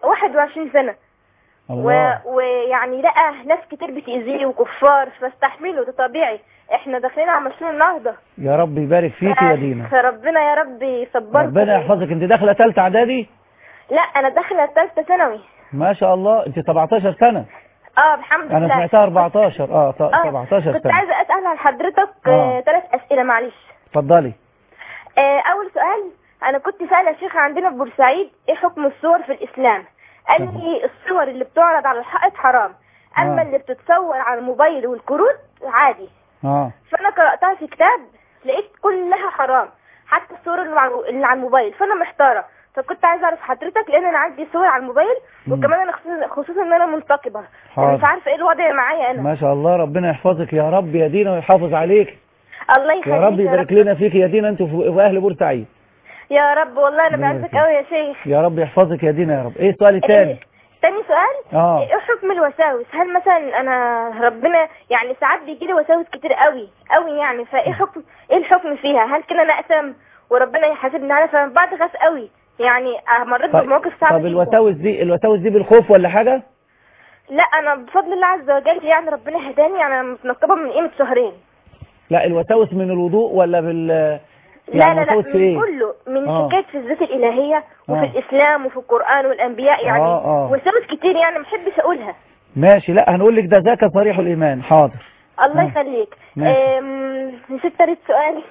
S1: 21 سنه و...
S2: الله
S1: ويعني لقى ناس كتير بتأذيه وكفار فاستحملوا ده طبيعي احنا داخلين على مشروع النهضه
S2: يا رب يبارك فيك يا دينا
S1: فربنا يا رب يصبركم
S2: ربنا يحفظك انت داخله ثالثه اعدادي
S1: لا انا داخله ثالثه ثانوي
S2: ما شاء الله انت 17 سنه
S1: اه الحمد
S2: انا
S1: لله
S2: سمعتها 14 اه ط-
S1: آه،
S2: 17
S1: كنت
S2: سنه
S1: عايزه اسال عن حضرتك
S2: آه.
S1: ثلاث اسئله معلش
S2: اتفضلي
S1: آه، اول سؤال انا كنت سائله شيخ عندنا في بورسعيد ايه حكم الصور في الاسلام قال لي الصور اللي بتعرض على الحائط حرام اما
S2: آه.
S1: اللي بتتصور على الموبايل والكروت عادي
S2: اه
S1: فانا قراتها في كتاب لقيت كلها حرام حتى الصور اللي على اللي على الموبايل فانا محتاره فكنت عايزه اعرف حضرتك لان انا عندي صور على الموبايل وكمان انا خصوصا, خصوصا ان انا منتقبه انا مش
S2: حاضر.
S1: عارفه ايه الوضع معايا انا
S2: ما شاء الله ربنا يحفظك يا رب يا دينا ويحافظ عليك
S1: الله يخليك
S2: يا رب يبارك لنا فيك يا دينا انت وفي اهل بورسعيد
S1: يا رب والله انا
S2: ربنا
S1: بعزك
S2: يخليك.
S1: قوي يا شيخ
S2: يا رب يحفظك يا دينا يا رب ايه السؤال الثاني
S1: تاني سؤال
S2: اه
S1: ايه حكم الوساوس هل مثلا انا ربنا يعني ساعات بيجي لي وساوس كتير قوي قوي يعني فايه حكم ايه الحكم فيها هل كده انا اقسم وربنا يحاسبني عليها فانا بعد خاف قوي يعني مريت
S2: طيب,
S1: بمواقف صعبه
S2: طب
S1: جدا.
S2: الوساوس دي الوساوس دي بالخوف ولا حاجه
S1: لا انا بفضل الله عز وجل يعني ربنا هداني يعني انا متنقبه من قيمه شهرين
S2: لا الوساوس من الوضوء ولا بال
S1: لا
S2: يعني
S1: لا لا
S2: وساوس في
S1: من
S2: ايه
S1: كله من
S2: آه.
S1: حكايه في الذات الالهيه وفي
S2: آه.
S1: الاسلام وفي القران والانبياء يعني
S2: آه، آه.
S1: وساوس كتير يعني ما بحبش اقولها
S2: ماشي لا هنقول لك ده ذاك صريح الايمان حاضر
S1: الله
S2: آه.
S1: يخليك
S2: ماشي.
S1: أم، نسيت تالت سؤال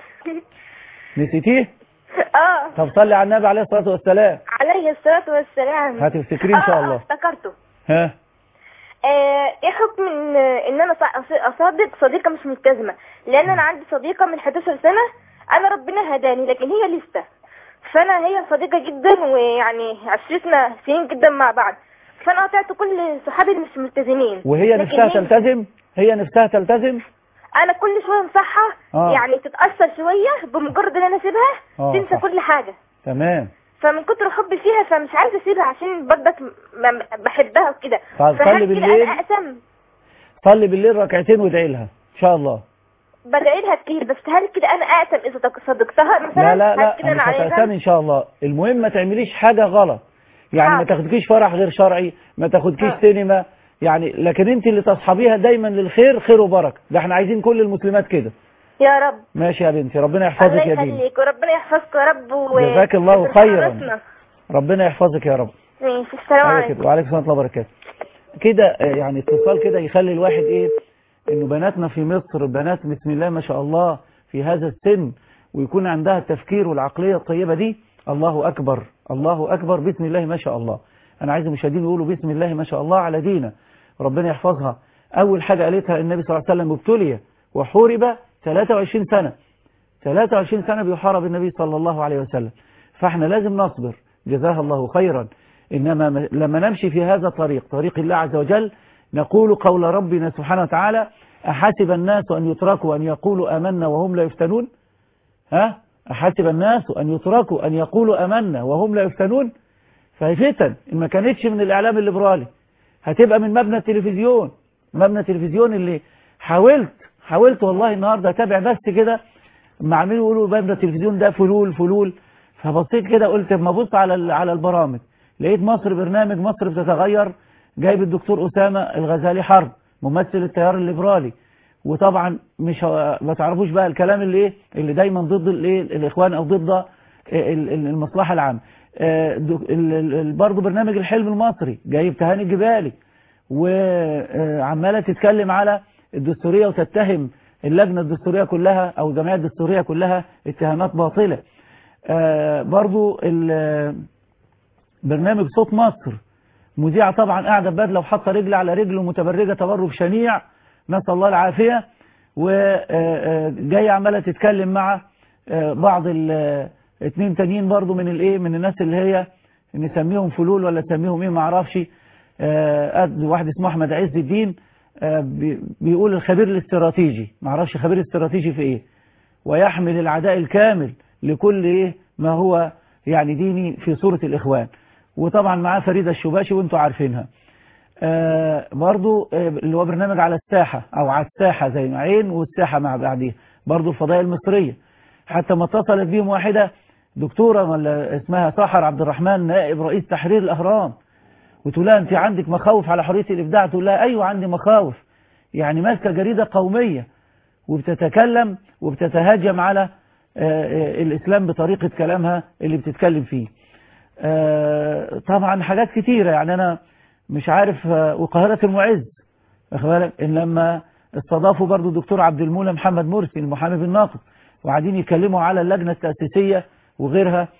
S2: نسيتيه
S1: اه
S2: طب صلي على النبي عليه الصلاه والسلام
S1: عليه الصلاة والسلام
S2: هتفتكريه إن شاء
S1: آه،
S2: الله.
S1: آه، افتكرته
S2: ها
S1: آه، ايه حكم ان ان انا ص- أص- اصادق صديقة مش ملتزمة لان انا عندي صديقة من 11 سنة انا ربنا هداني لكن هي لسه فانا هي صديقة جدا ويعني عشرتنا سنين جدا مع بعض فانا قطعت كل صحابي اللي مش ملتزمين
S2: وهي
S1: لكن
S2: نفسها
S1: هي-
S2: تلتزم هي نفسها تلتزم
S1: انا كل شوية انصحها
S2: آه.
S1: يعني تتأثر شوية بمجرد ان انا اسيبها
S2: آه،
S1: تنسى
S2: صح.
S1: كل حاجة
S2: تمام
S1: فمن كتر حبي فيها فمش عايزه اسيبها عشان برضك م- م- بحبها وكده
S2: طيب
S1: فهل
S2: صلي
S1: كده
S2: بالليل.
S1: انا اقسم
S2: صلي بالليل ركعتين وادعي لها ان شاء الله
S1: بدعي لها كتير بس هل كده انا اقسم اذا تك- صدقتها مثلا
S2: لا لا
S1: هل
S2: لا
S1: كده انا
S2: مش
S1: عليها
S2: هتأثمي ان شاء الله المهم ما تعمليش حاجة غلط يعني ما
S1: حاضر.
S2: تاخدكيش فرح غير شرعي ما تاخدكيش سينما يعني لكن انت اللي تصحبيها دايما للخير خير وبركة ده احنا عايزين كل المسلمات كده
S1: يا رب
S2: ماشي يا بنتي ربنا
S1: الله
S2: يحفظك يا دين
S1: يخليك وربنا يحفظك يا رب و...
S2: جزاك الله
S1: وترفع
S2: خيرا.
S1: راسنا.
S2: ربنا يحفظك يا رب
S1: ماشي السلام
S2: أيوة
S1: عليكم
S2: كده وعليكم السلام ورحمة الله وبركاته كده آه، يعني اتصال كده يخلي الواحد ايه انه بناتنا في مصر بنات بسم الله ما شاء الله في هذا السن ويكون عندها التفكير والعقلية الطيبة دي الله اكبر الله اكبر بسم الله ما شاء الله انا عايز المشاهدين يقولوا بسم الله ما شاء الله على دينا ربنا يحفظها اول حاجة قالتها النبي صلى الله عليه وسلم ابتلي وحورب 23 سنة 23 سنة بيحارب النبي صلى الله عليه وسلم فاحنا لازم نصبر جزاها الله خيرا إنما م- لما نمشي في هذا الطريق طريق الله عز وجل نقول قول ربنا سبحانه وتعالى أحسب الناس أن يتركوا أن يقولوا أمنا وهم لا يفتنون ها أحسب الناس أن يتركوا أن يقولوا أمنا وهم لا يفتنون فهي فتن إن ما كانتش من الإعلام الليبرالي هتبقى من مبنى التلفزيون مبنى التلفزيون اللي حاولت حاولت والله النهاردة أتابع بس كده مع عاملين يقولوا مبنى التلفزيون ده فلول فلول فبصيت كده قلت اما ابص على ال- على البرامج لقيت مصر برنامج مصر بتتغير جايب الدكتور أسامة الغزالي حرب ممثل التيار الليبرالي وطبعا مش ه- ما تعرفوش بقى الكلام اللي ايه اللي دايما ضد الايه الاخوان او ضد ال- ال- المصلحه العامه آه، دك- ال- ال- ال- برضه برنامج الحلم المصري جايب تهاني الجبالي وعماله تتكلم على الدستوريه وتتهم اللجنه الدستوريه كلها او الجمعيه الدستوريه كلها اتهامات باطله آه، برضو ال- برنامج صوت مصر مذيعة طبعا قاعدة بدلة وحاطة رجل على رجل ومتبرجة تبرج شنيع نسأل الله العافية وجاية عمالة تتكلم مع آه، بعض الاثنين تانيين برضو من الايه من الناس اللي هي نسميهم فلول ولا نسميهم ايه معرفش آه، قد واحد اسمه احمد عز الدين آه، بي- بيقول الخبير الاستراتيجي معرفش خبير استراتيجي في ايه ويحمل العداء الكامل لكل ايه ما هو يعني ديني في صورة الاخوان وطبعا معاه فريدة الشباشي وانتوا عارفينها آه برضو آه اللي هو برنامج على الساحة او على الساحة زي ما عين والساحة مع بعضيها برضو الفضائية المصرية حتى ما اتصلت بيهم واحدة دكتورة ولا اسمها ساحر عبد الرحمن نائب رئيس تحرير الاهرام وتقول لها انت عندك مخاوف على حرية الابداع تقول لها ايوه عندي مخاوف يعني ماسكة جريدة قومية وبتتكلم وبتتهاجم على آه، آه، الاسلام بطريقة كلامها اللي بتتكلم فيه آه، طبعا حاجات كتيرة يعني انا مش عارف آه، وقاهرة المعز واخد بالك ان لما استضافوا برضو الدكتور عبد المولى محمد مرسي المحامي بالناقد وقاعدين يتكلموا على اللجنة التأسيسية وغيرها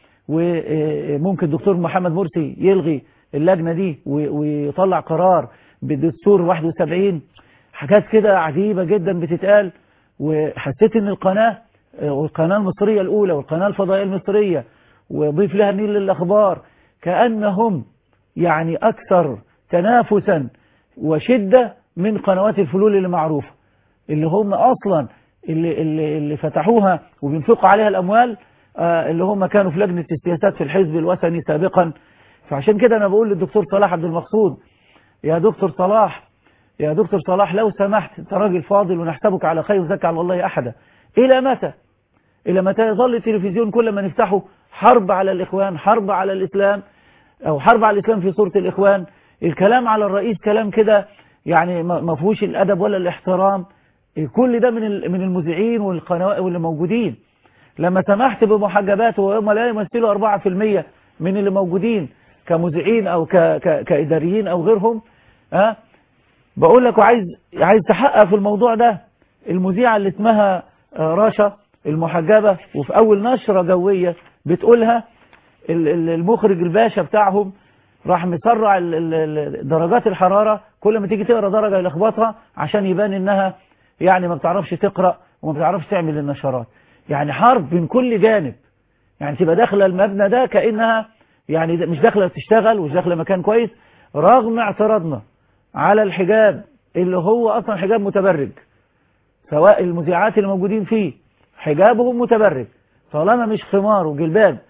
S2: وممكن الدكتور محمد مرسي يلغي اللجنة دي و- ويطلع قرار بدستور 71 حاجات كده عجيبة جدا بتتقال وحسيت ان القناة آه، والقناة المصرية الأولى والقناة الفضائية المصرية وضيف لها النيل للأخبار كأنهم يعني أكثر تنافسا وشدة من قنوات الفلول اللي معروفة اللي هم أصلا اللي, اللي, اللي فتحوها وبينفقوا عليها الأموال آه، اللي هم كانوا في لجنة السياسات في الحزب الوثني سابقا فعشان كده أنا بقول للدكتور صلاح عبد المقصود يا دكتور صلاح يا دكتور صلاح لو سمحت انت راجل فاضل ونحسبك على خير وزكى على الله أحدا إلى متى إلى متى يظل التلفزيون كل ما نفتحه حرب على الإخوان حرب على الإسلام أو حرب على الإسلام في صورة الإخوان الكلام على الرئيس كلام كده يعني ما ما فيهوش الأدب ولا الاحترام كل ده من ال- من المذيعين والقنوات واللي موجودين لما سمحت بمحجبات وهم لا يمثلوا 4% من اللي موجودين كمذيعين أو ك ك كإداريين أو غيرهم ها بقول لك وعايز عايز تحقق في الموضوع ده المذيعة اللي اسمها آه، راشا المحجبة وفي أول نشرة جوية بتقولها ال- ال- المخرج الباشا بتاعهم راح مسرع ال- ال- ال- درجات الحرارة كل ما تيجي تقرا درجة يلخبطها عشان يبان انها يعني ما بتعرفش تقرا وما بتعرفش تعمل النشرات يعني حرب من كل جانب يعني تبقى داخله المبنى ده كانها يعني ده- مش داخله تشتغل ومش داخله مكان كويس رغم اعتراضنا على الحجاب اللي هو اصلا حجاب متبرج سواء المذيعات اللي موجودين فيه حجابهم متبرج طالما مش خمار وجلباب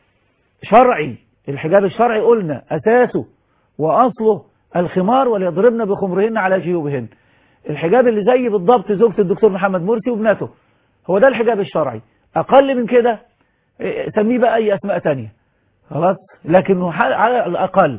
S2: شرعي الحجاب الشرعي قلنا أساسه وأصله الخمار وليضربن بخمرهن على جيوبهن الحجاب اللي زي بالضبط زوجة الدكتور محمد مرسي وابنته هو ده الحجاب الشرعي أقل من كده إيه، سميه بقى أي أسماء تانية خلاص لكنه ح- على الأقل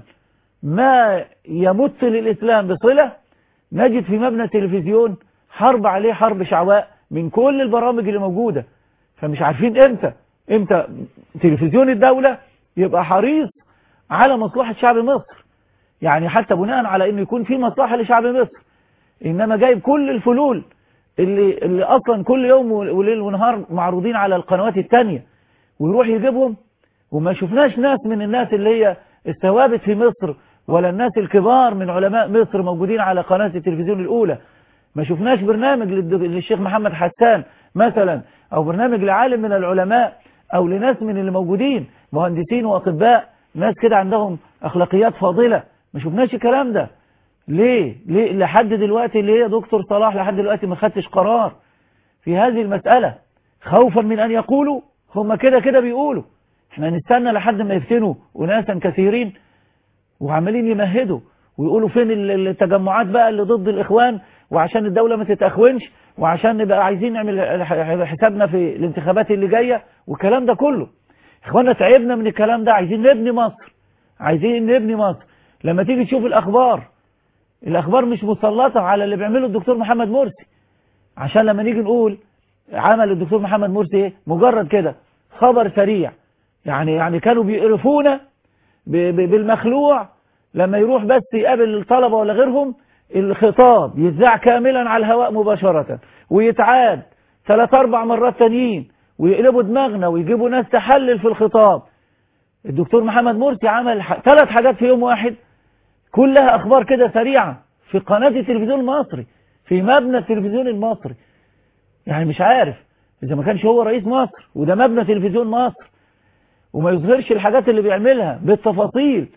S2: ما يمت للإسلام بصلة نجد في مبنى التلفزيون حرب عليه حرب شعواء من كل البرامج اللي موجودة فمش عارفين امتى امتى تلفزيون الدولة يبقى حريص على مصلحة شعب مصر يعني حتى بناء على انه يكون في مصلحة لشعب مصر انما جايب كل الفلول اللي, اللي اصلا كل يوم وليل ونهار معروضين على القنوات التانية ويروح يجيبهم وما شفناش ناس من الناس اللي هي الثوابت في مصر ولا الناس الكبار من علماء مصر موجودين على قناة التلفزيون الأولى ما شفناش برنامج للد- للشيخ محمد حسان مثلا أو برنامج لعالم من العلماء أو لناس من اللي موجودين مهندسين وأطباء ناس كده عندهم أخلاقيات فاضلة ما شفناش الكلام ده ليه ليه لحد دلوقتي ليه يا دكتور صلاح لحد دلوقتي ما خدتش قرار في هذه المسألة خوفا من أن يقولوا هم كده كده بيقولوا احنا نستنى لحد ما يفتنوا أناسا كثيرين وعمالين يمهدوا ويقولوا فين ال- التجمعات بقى اللي ضد الإخوان وعشان الدولة ما تتأخونش وعشان نبقى عايزين نعمل ح- حسابنا في الانتخابات اللي جاية والكلام ده كله إخواننا تعبنا من الكلام ده عايزين نبني مصر عايزين نبني مصر لما تيجي تشوف الأخبار الأخبار مش مسلطة على اللي بيعمله الدكتور محمد مرسي عشان لما نيجي نقول عمل الدكتور محمد مرسي ايه مجرد كده خبر سريع يعني يعني كانوا بيقرفونا ب- ب- بالمخلوع لما يروح بس يقابل الطلبة ولا غيرهم الخطاب يذاع كاملا على الهواء مباشرة ويتعاد ثلاث أربع مرات تانيين ويقلبوا دماغنا ويجيبوا ناس تحلل في الخطاب الدكتور محمد مرسي عمل ح- ثلاث حاجات في يوم واحد كلها أخبار كده سريعة في قناة التلفزيون المصري في مبنى التلفزيون المصري يعني مش عارف إذا ما كانش هو رئيس مصر وده مبنى تلفزيون مصر وما يظهرش الحاجات اللي بيعملها بالتفاصيل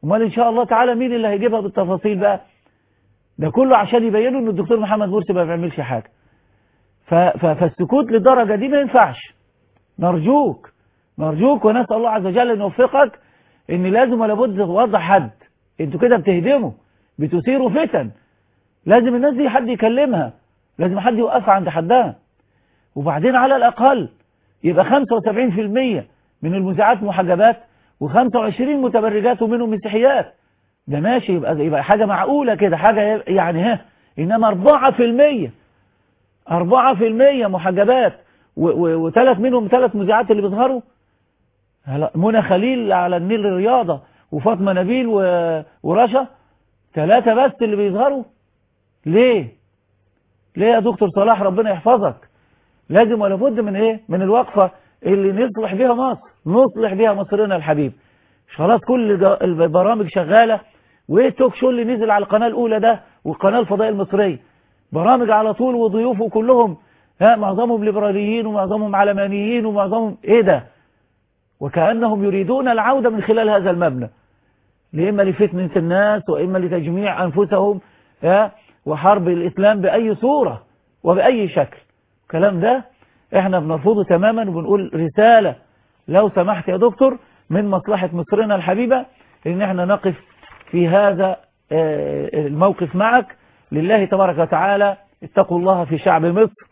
S2: امال ان شاء الله تعالى مين اللي هيجيبها بالتفاصيل بقى ده كله عشان يبينوا ان الدكتور محمد مرسي ما بيعملش حاجه ف... ف... فالسكوت للدرجه دي ما ينفعش نرجوك نرجوك ونسال الله عز وجل ان يوفقك ان لازم ولا بد وضع حد انتوا كده بتهدموا بتثيروا فتن لازم الناس دي حد يكلمها لازم حد يوقفها عند حدها وبعدين على الاقل يبقى 75% من المذيعات محجبات و25 متبرجات ومنهم مسيحيات ده ماشي يبقى يبقى حاجة معقولة كده حاجة يعني ها إنما 4% 4% محجبات وثلاث منهم ثلاث مذيعات اللي بيظهروا هلا منى خليل على النيل الرياضة وفاطمة نبيل ورشا ثلاثة بس اللي بيظهروا ليه ليه يا دكتور صلاح ربنا يحفظك لازم ولا بد من ايه من الوقفة اللي نصلح بيها مصر نصلح بيها مصرنا الحبيب مش خلاص كل البرامج شغالة وايه التوك شو اللي نزل على القناة الاولى ده والقناة الفضائية المصرية برامج على طول وضيوفه كلهم ها معظمهم ليبراليين ومعظمهم علمانيين ومعظمهم ايه ده وكأنهم يريدون العودة من خلال هذا المبنى لإما لفتنة الناس وإما لتجميع أنفسهم ها وحرب الإسلام بأي صورة وبأي شكل الكلام ده احنا بنرفضه تماما وبنقول رسالة لو سمحت يا دكتور من مصلحة مصرنا الحبيبة ان احنا نقف في هذا الموقف معك لله تبارك وتعالى اتقوا الله في شعب مصر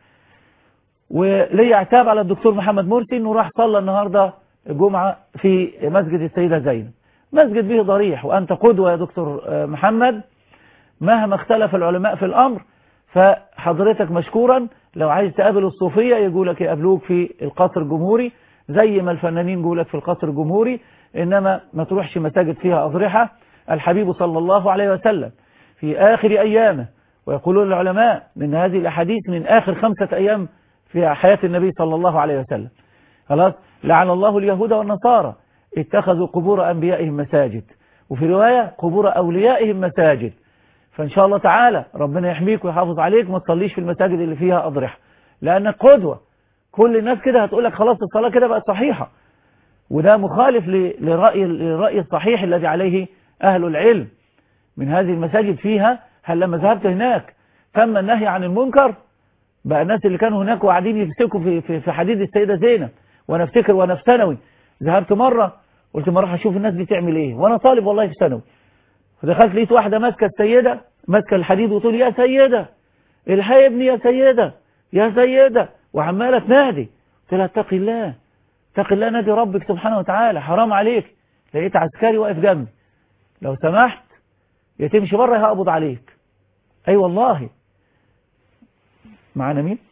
S2: ولي اعتاب على الدكتور محمد مرسي انه راح صلى النهاردة الجمعة في مسجد السيدة زينب مسجد به ضريح وانت قدوة يا دكتور محمد مهما اختلف العلماء في الامر فحضرتك مشكورا لو عايز تقابل الصوفية يقولك يقابلوك في القصر الجمهوري زي ما الفنانين يقولك في القصر الجمهوري إنما ما تروحش مساجد فيها أضرحة الحبيب صلى الله عليه وسلم في آخر أيامه ويقولون العلماء من هذه الأحاديث من آخر خمسة أيام في حياة النبي صلى الله عليه وسلم خلاص لعن الله اليهود والنصارى اتخذوا قبور أنبيائهم مساجد وفي رواية قبور أوليائهم مساجد فإن شاء الله تعالى ربنا يحميك ويحافظ عليك ما تصليش في المساجد اللي فيها أضرحة لأنك قدوة كل الناس كده هتقول لك خلاص الصلاة كده بقت صحيحة وده مخالف لرأي الرأي الصحيح الذي عليه أهل العلم من هذه المساجد فيها هل لما ذهبت هناك تم النهي عن المنكر بقى الناس اللي كانوا هناك وقاعدين يمسكوا في, في, في حديد السيدة زينب وانا افتكر وانا في ثانوي ذهبت مرة قلت ما اروح اشوف الناس دي تعمل ايه وانا طالب والله في ثانوي فدخلت لقيت واحدة ماسكة السيدة ماسكة الحديد وتقول يا سيدة الحي ابني يا سيدة يا سيدة وعمالة تنادي قلت لها اتقي الله اتقي الله نادي ربك سبحانه وتعالى حرام عليك لقيت عسكري واقف جنبي لو سمحت يا تمشي بره هقبض عليك اي أيوة والله معانا مين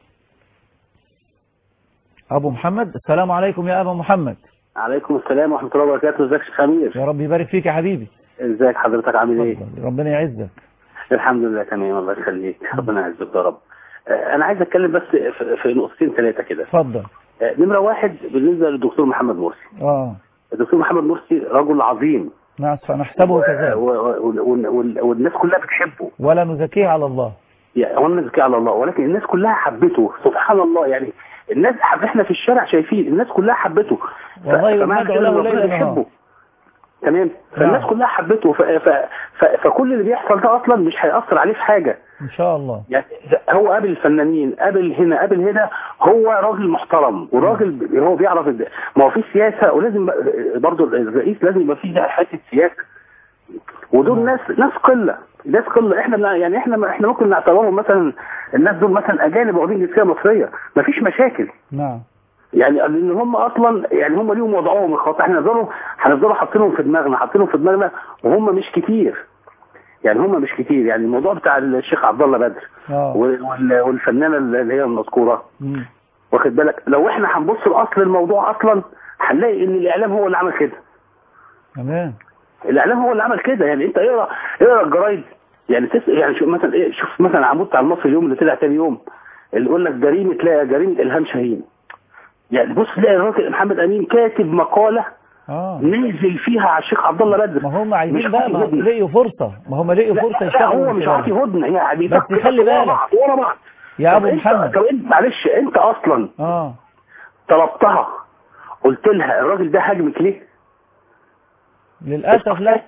S2: ابو محمد السلام عليكم يا ابا محمد
S3: عليكم السلام ورحمة الله وبركاته ازيك يا خمير
S2: يا رب يبارك فيك يا حبيبي
S3: ازيك حضرتك عامل ايه
S2: ربنا يعزك
S3: الحمد لله تمام الله يخليك ربنا يعزك يا رب انا عايز اتكلم بس في نقطتين ثلاثه كده
S2: اتفضل
S3: نمره واحد بالنسبه للدكتور محمد مرسي
S2: اه
S3: الدكتور محمد مرسي رجل عظيم
S2: نعم نحسبه كذلك
S3: والناس كلها بتحبه
S2: ولا نزكيه على الله
S3: يعني ولا نزكيه على الله ولكن الناس كلها حبته سبحان الله يعني الناس حب احنا في الشارع شايفين الناس كلها حبته
S2: والله وندعو له ليلا نهار
S3: تمام فالناس كلها حبته ف... ف... ف... فكل اللي بيحصل ده اصلا مش هيأثر عليه في حاجة
S2: ان شاء الله
S3: يعني هو قابل الفنانين قابل هنا قابل هنا هو راجل محترم وراجل هو بيعرف ما هو في سياسة ولازم برضه الرئيس لازم يبقى فيه حته سياسة ودول ناس ناس قلة ناس قلة احنا يعني احنا احنا ممكن نعتبرهم مثلا الناس دول مثلا اجانب واخدين جنسية مصرية مفيش مشاكل
S2: نعم
S3: يعني لان هم اصلا يعني هم ليهم وضعهم الخاص احنا هنفضلوا هنفضلوا حاطينهم في دماغنا حاطينهم في دماغنا وهم مش كتير يعني هم مش كتير يعني الموضوع بتاع الشيخ عبد الله بدر والفنانه اللي هي المذكوره واخد بالك لو احنا هنبص لاصل الموضوع اصلا هنلاقي ان الاعلام هو اللي عمل كده
S2: تمام
S3: الاعلام هو اللي عمل كده يعني انت اقرا اقرا الجرايد يعني تسال يعني شوف مثلا ايه شوف مثلا عمود بتاع المصري اليوم اللي طلع تاني يوم اللي يقول لك جريمه لا جريمه الهام شاهين يعني بص تلاقي الراجل محمد امين كاتب مقاله
S2: آه.
S3: نزل فيها على الشيخ عبد الله بدر
S2: ما هم عايزين بقى ما لقيوا فرصه ما هم لقيوا فرصه
S3: يشتغلوا هو مش عاطي هدنه يعني
S2: بس خلي بالك
S3: ورا بعض
S2: يا ابو محمد
S3: طب انت معلش انت اصلا
S2: اه
S3: طلبتها قلت لها الراجل ده هاجمك ليه
S2: للاسف لا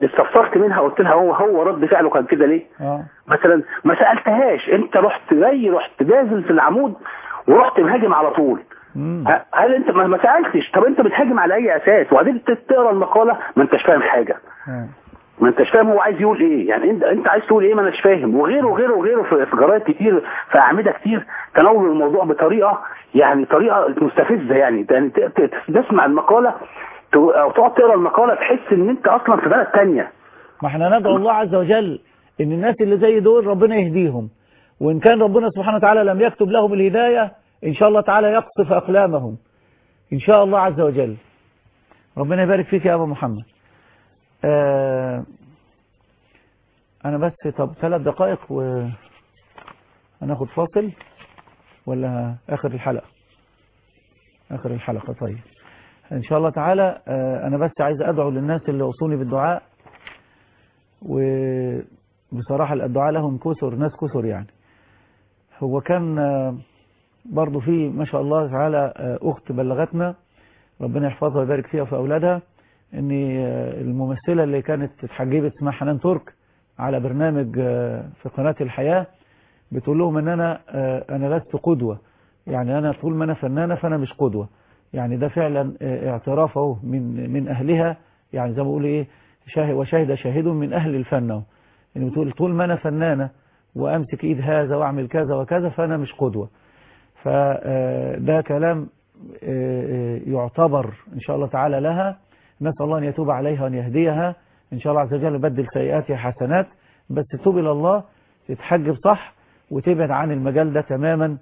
S3: استفسرت منها قلت لها هو هو رد فعله كان كده ليه
S2: اه
S3: مثلا ما سالتهاش انت رحت جاي رحت نازل في العمود ورحت مهاجم على طول ه- هل انت ما ما سالتش طب انت بتهاجم على اي اساس وبعدين ت- تقرا المقاله ما انتش فاهم حاجه ما انتش فاهم هو عايز يقول ايه يعني انت انت عايز تقول ايه ما اناش فاهم وغيره وغيره وغيره في, في جرايد كتير في اعمده كتير تناول الموضوع بطريقه يعني طريقه مستفزه يعني يعني ت- ت- تسمع المقاله ت- او تقعد تقرا المقاله تحس ان انت اصلا في بلد تانية
S2: ما احنا ندعو الله عز وجل ان الناس اللي زي دول ربنا يهديهم وان كان ربنا سبحانه وتعالى لم يكتب لهم الهداية ان شاء الله تعالى يقصف اقلامهم ان شاء الله عز وجل ربنا يبارك فيك يا ابو محمد آه انا بس طب ثلاث دقائق و هناخد فاصل ولا اخر الحلقة اخر الحلقة طيب ان شاء الله تعالى آه، انا بس عايز ادعو للناس اللي وصوني بالدعاء وبصراحة الدعاء لهم كسر ناس كسر يعني هو كان آه، برضو في ما شاء الله تعالى آه، اخت بلغتنا ربنا يحفظها ويبارك فيها وفي اولادها ان آه، الممثلة اللي كانت اتحجبت اسمها حنان ترك على برنامج آه، في قناة الحياة بتقول لهم ان انا آه، انا لست قدوة يعني انا طول ما انا فنانة فانا مش قدوة يعني ده فعلا آه، اعتراف اهو من من اهلها يعني زي ما بقول ايه شاهد وشاهد شاهد من اهل الفن اهو يعني بتقول طول ما انا فنانة وامسك ايد هذا واعمل كذا وكذا فانا مش قدوة فده كلام آه، آه، يعتبر ان شاء الله تعالى لها نسأل الله ان يتوب عليها وان يهديها ان شاء الله عز وجل يبدل سيئاتها حسنات بس تتوب الى الله تتحجب صح وتبعد عن المجال ده تماما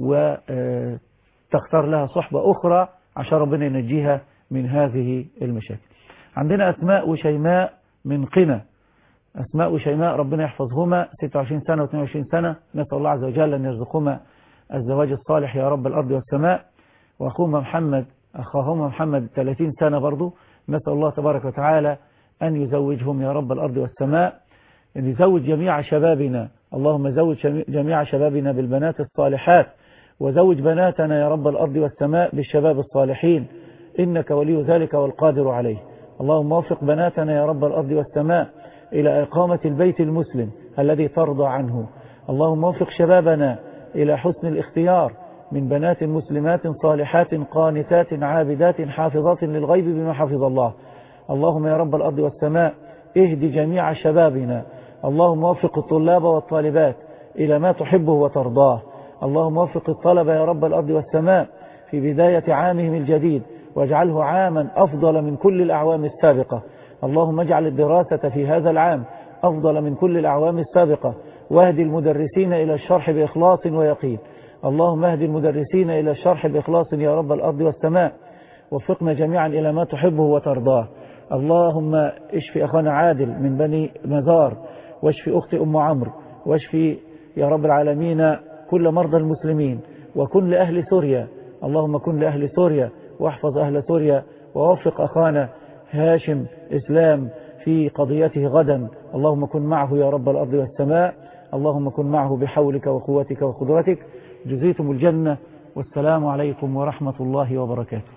S2: وتختار لها صحبة أخرى عشان ربنا ينجيها من هذه المشاكل عندنا أسماء وشيماء من قنا أسماء وشيماء ربنا يحفظهما 26 سنة و22 سنة نسأل الله عز وجل أن يرزقهما الزواج الصالح يا رب الأرض والسماء وأخوهما محمد أخاهما محمد 30 سنة برضو نسأل الله تبارك وتعالى أن يزوجهم يا رب الأرض والسماء أن يزوج جميع شبابنا اللهم زوج شمي- جميع شبابنا بالبنات الصالحات وزوج بناتنا يا رب الأرض والسماء بالشباب الصالحين إنك ولي ذلك والقادر عليه اللهم وفق بناتنا يا رب الأرض والسماء إلى إقامة البيت المسلم الذي ترضى عنه اللهم وفق شبابنا إلى حسن الاختيار من بنات مسلمات صالحات قانتات عابدات حافظات للغيب بما حفظ الله اللهم يا رب الأرض والسماء اهد جميع شبابنا اللهم وفق الطلاب والطالبات إلى ما تحبه وترضاه اللهم وفق الطلبة يا رب الأرض والسماء في بداية عامهم الجديد واجعله عاما أفضل من كل الأعوام السابقة اللهم اجعل الدراسة في هذا العام أفضل من كل الأعوام السابقة واهدي المدرسين إلى الشرح بإخلاص ويقين اللهم اهدي المدرسين إلى الشرح بإخلاص يا رب الأرض والسماء وفقنا جميعا إلى ما تحبه وترضاه اللهم اشفي أخانا عادل من بني مزار واشفي أختي أم عمرو واشفي يا رب العالمين كل مرضى المسلمين وكن لأهل سوريا اللهم كن لأهل سوريا واحفظ أهل سوريا ووفق أخانا هاشم إسلام في قضيته غدا اللهم كن معه يا رب الأرض والسماء اللهم كن معه بحولك وقوتك وقدرتك جزيتم الجنة والسلام عليكم ورحمة الله وبركاته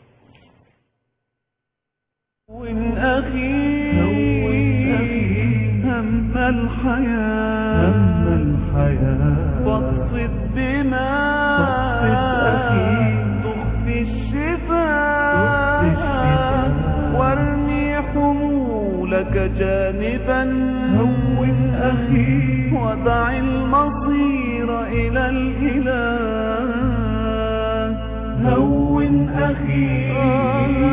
S4: هون أخي هم الحياة هم الحياة فاقصد دماء أخي تخفي الشفاء وارمي حمولك جانبا هون أخي ودع المصير إلى الإله هون أخي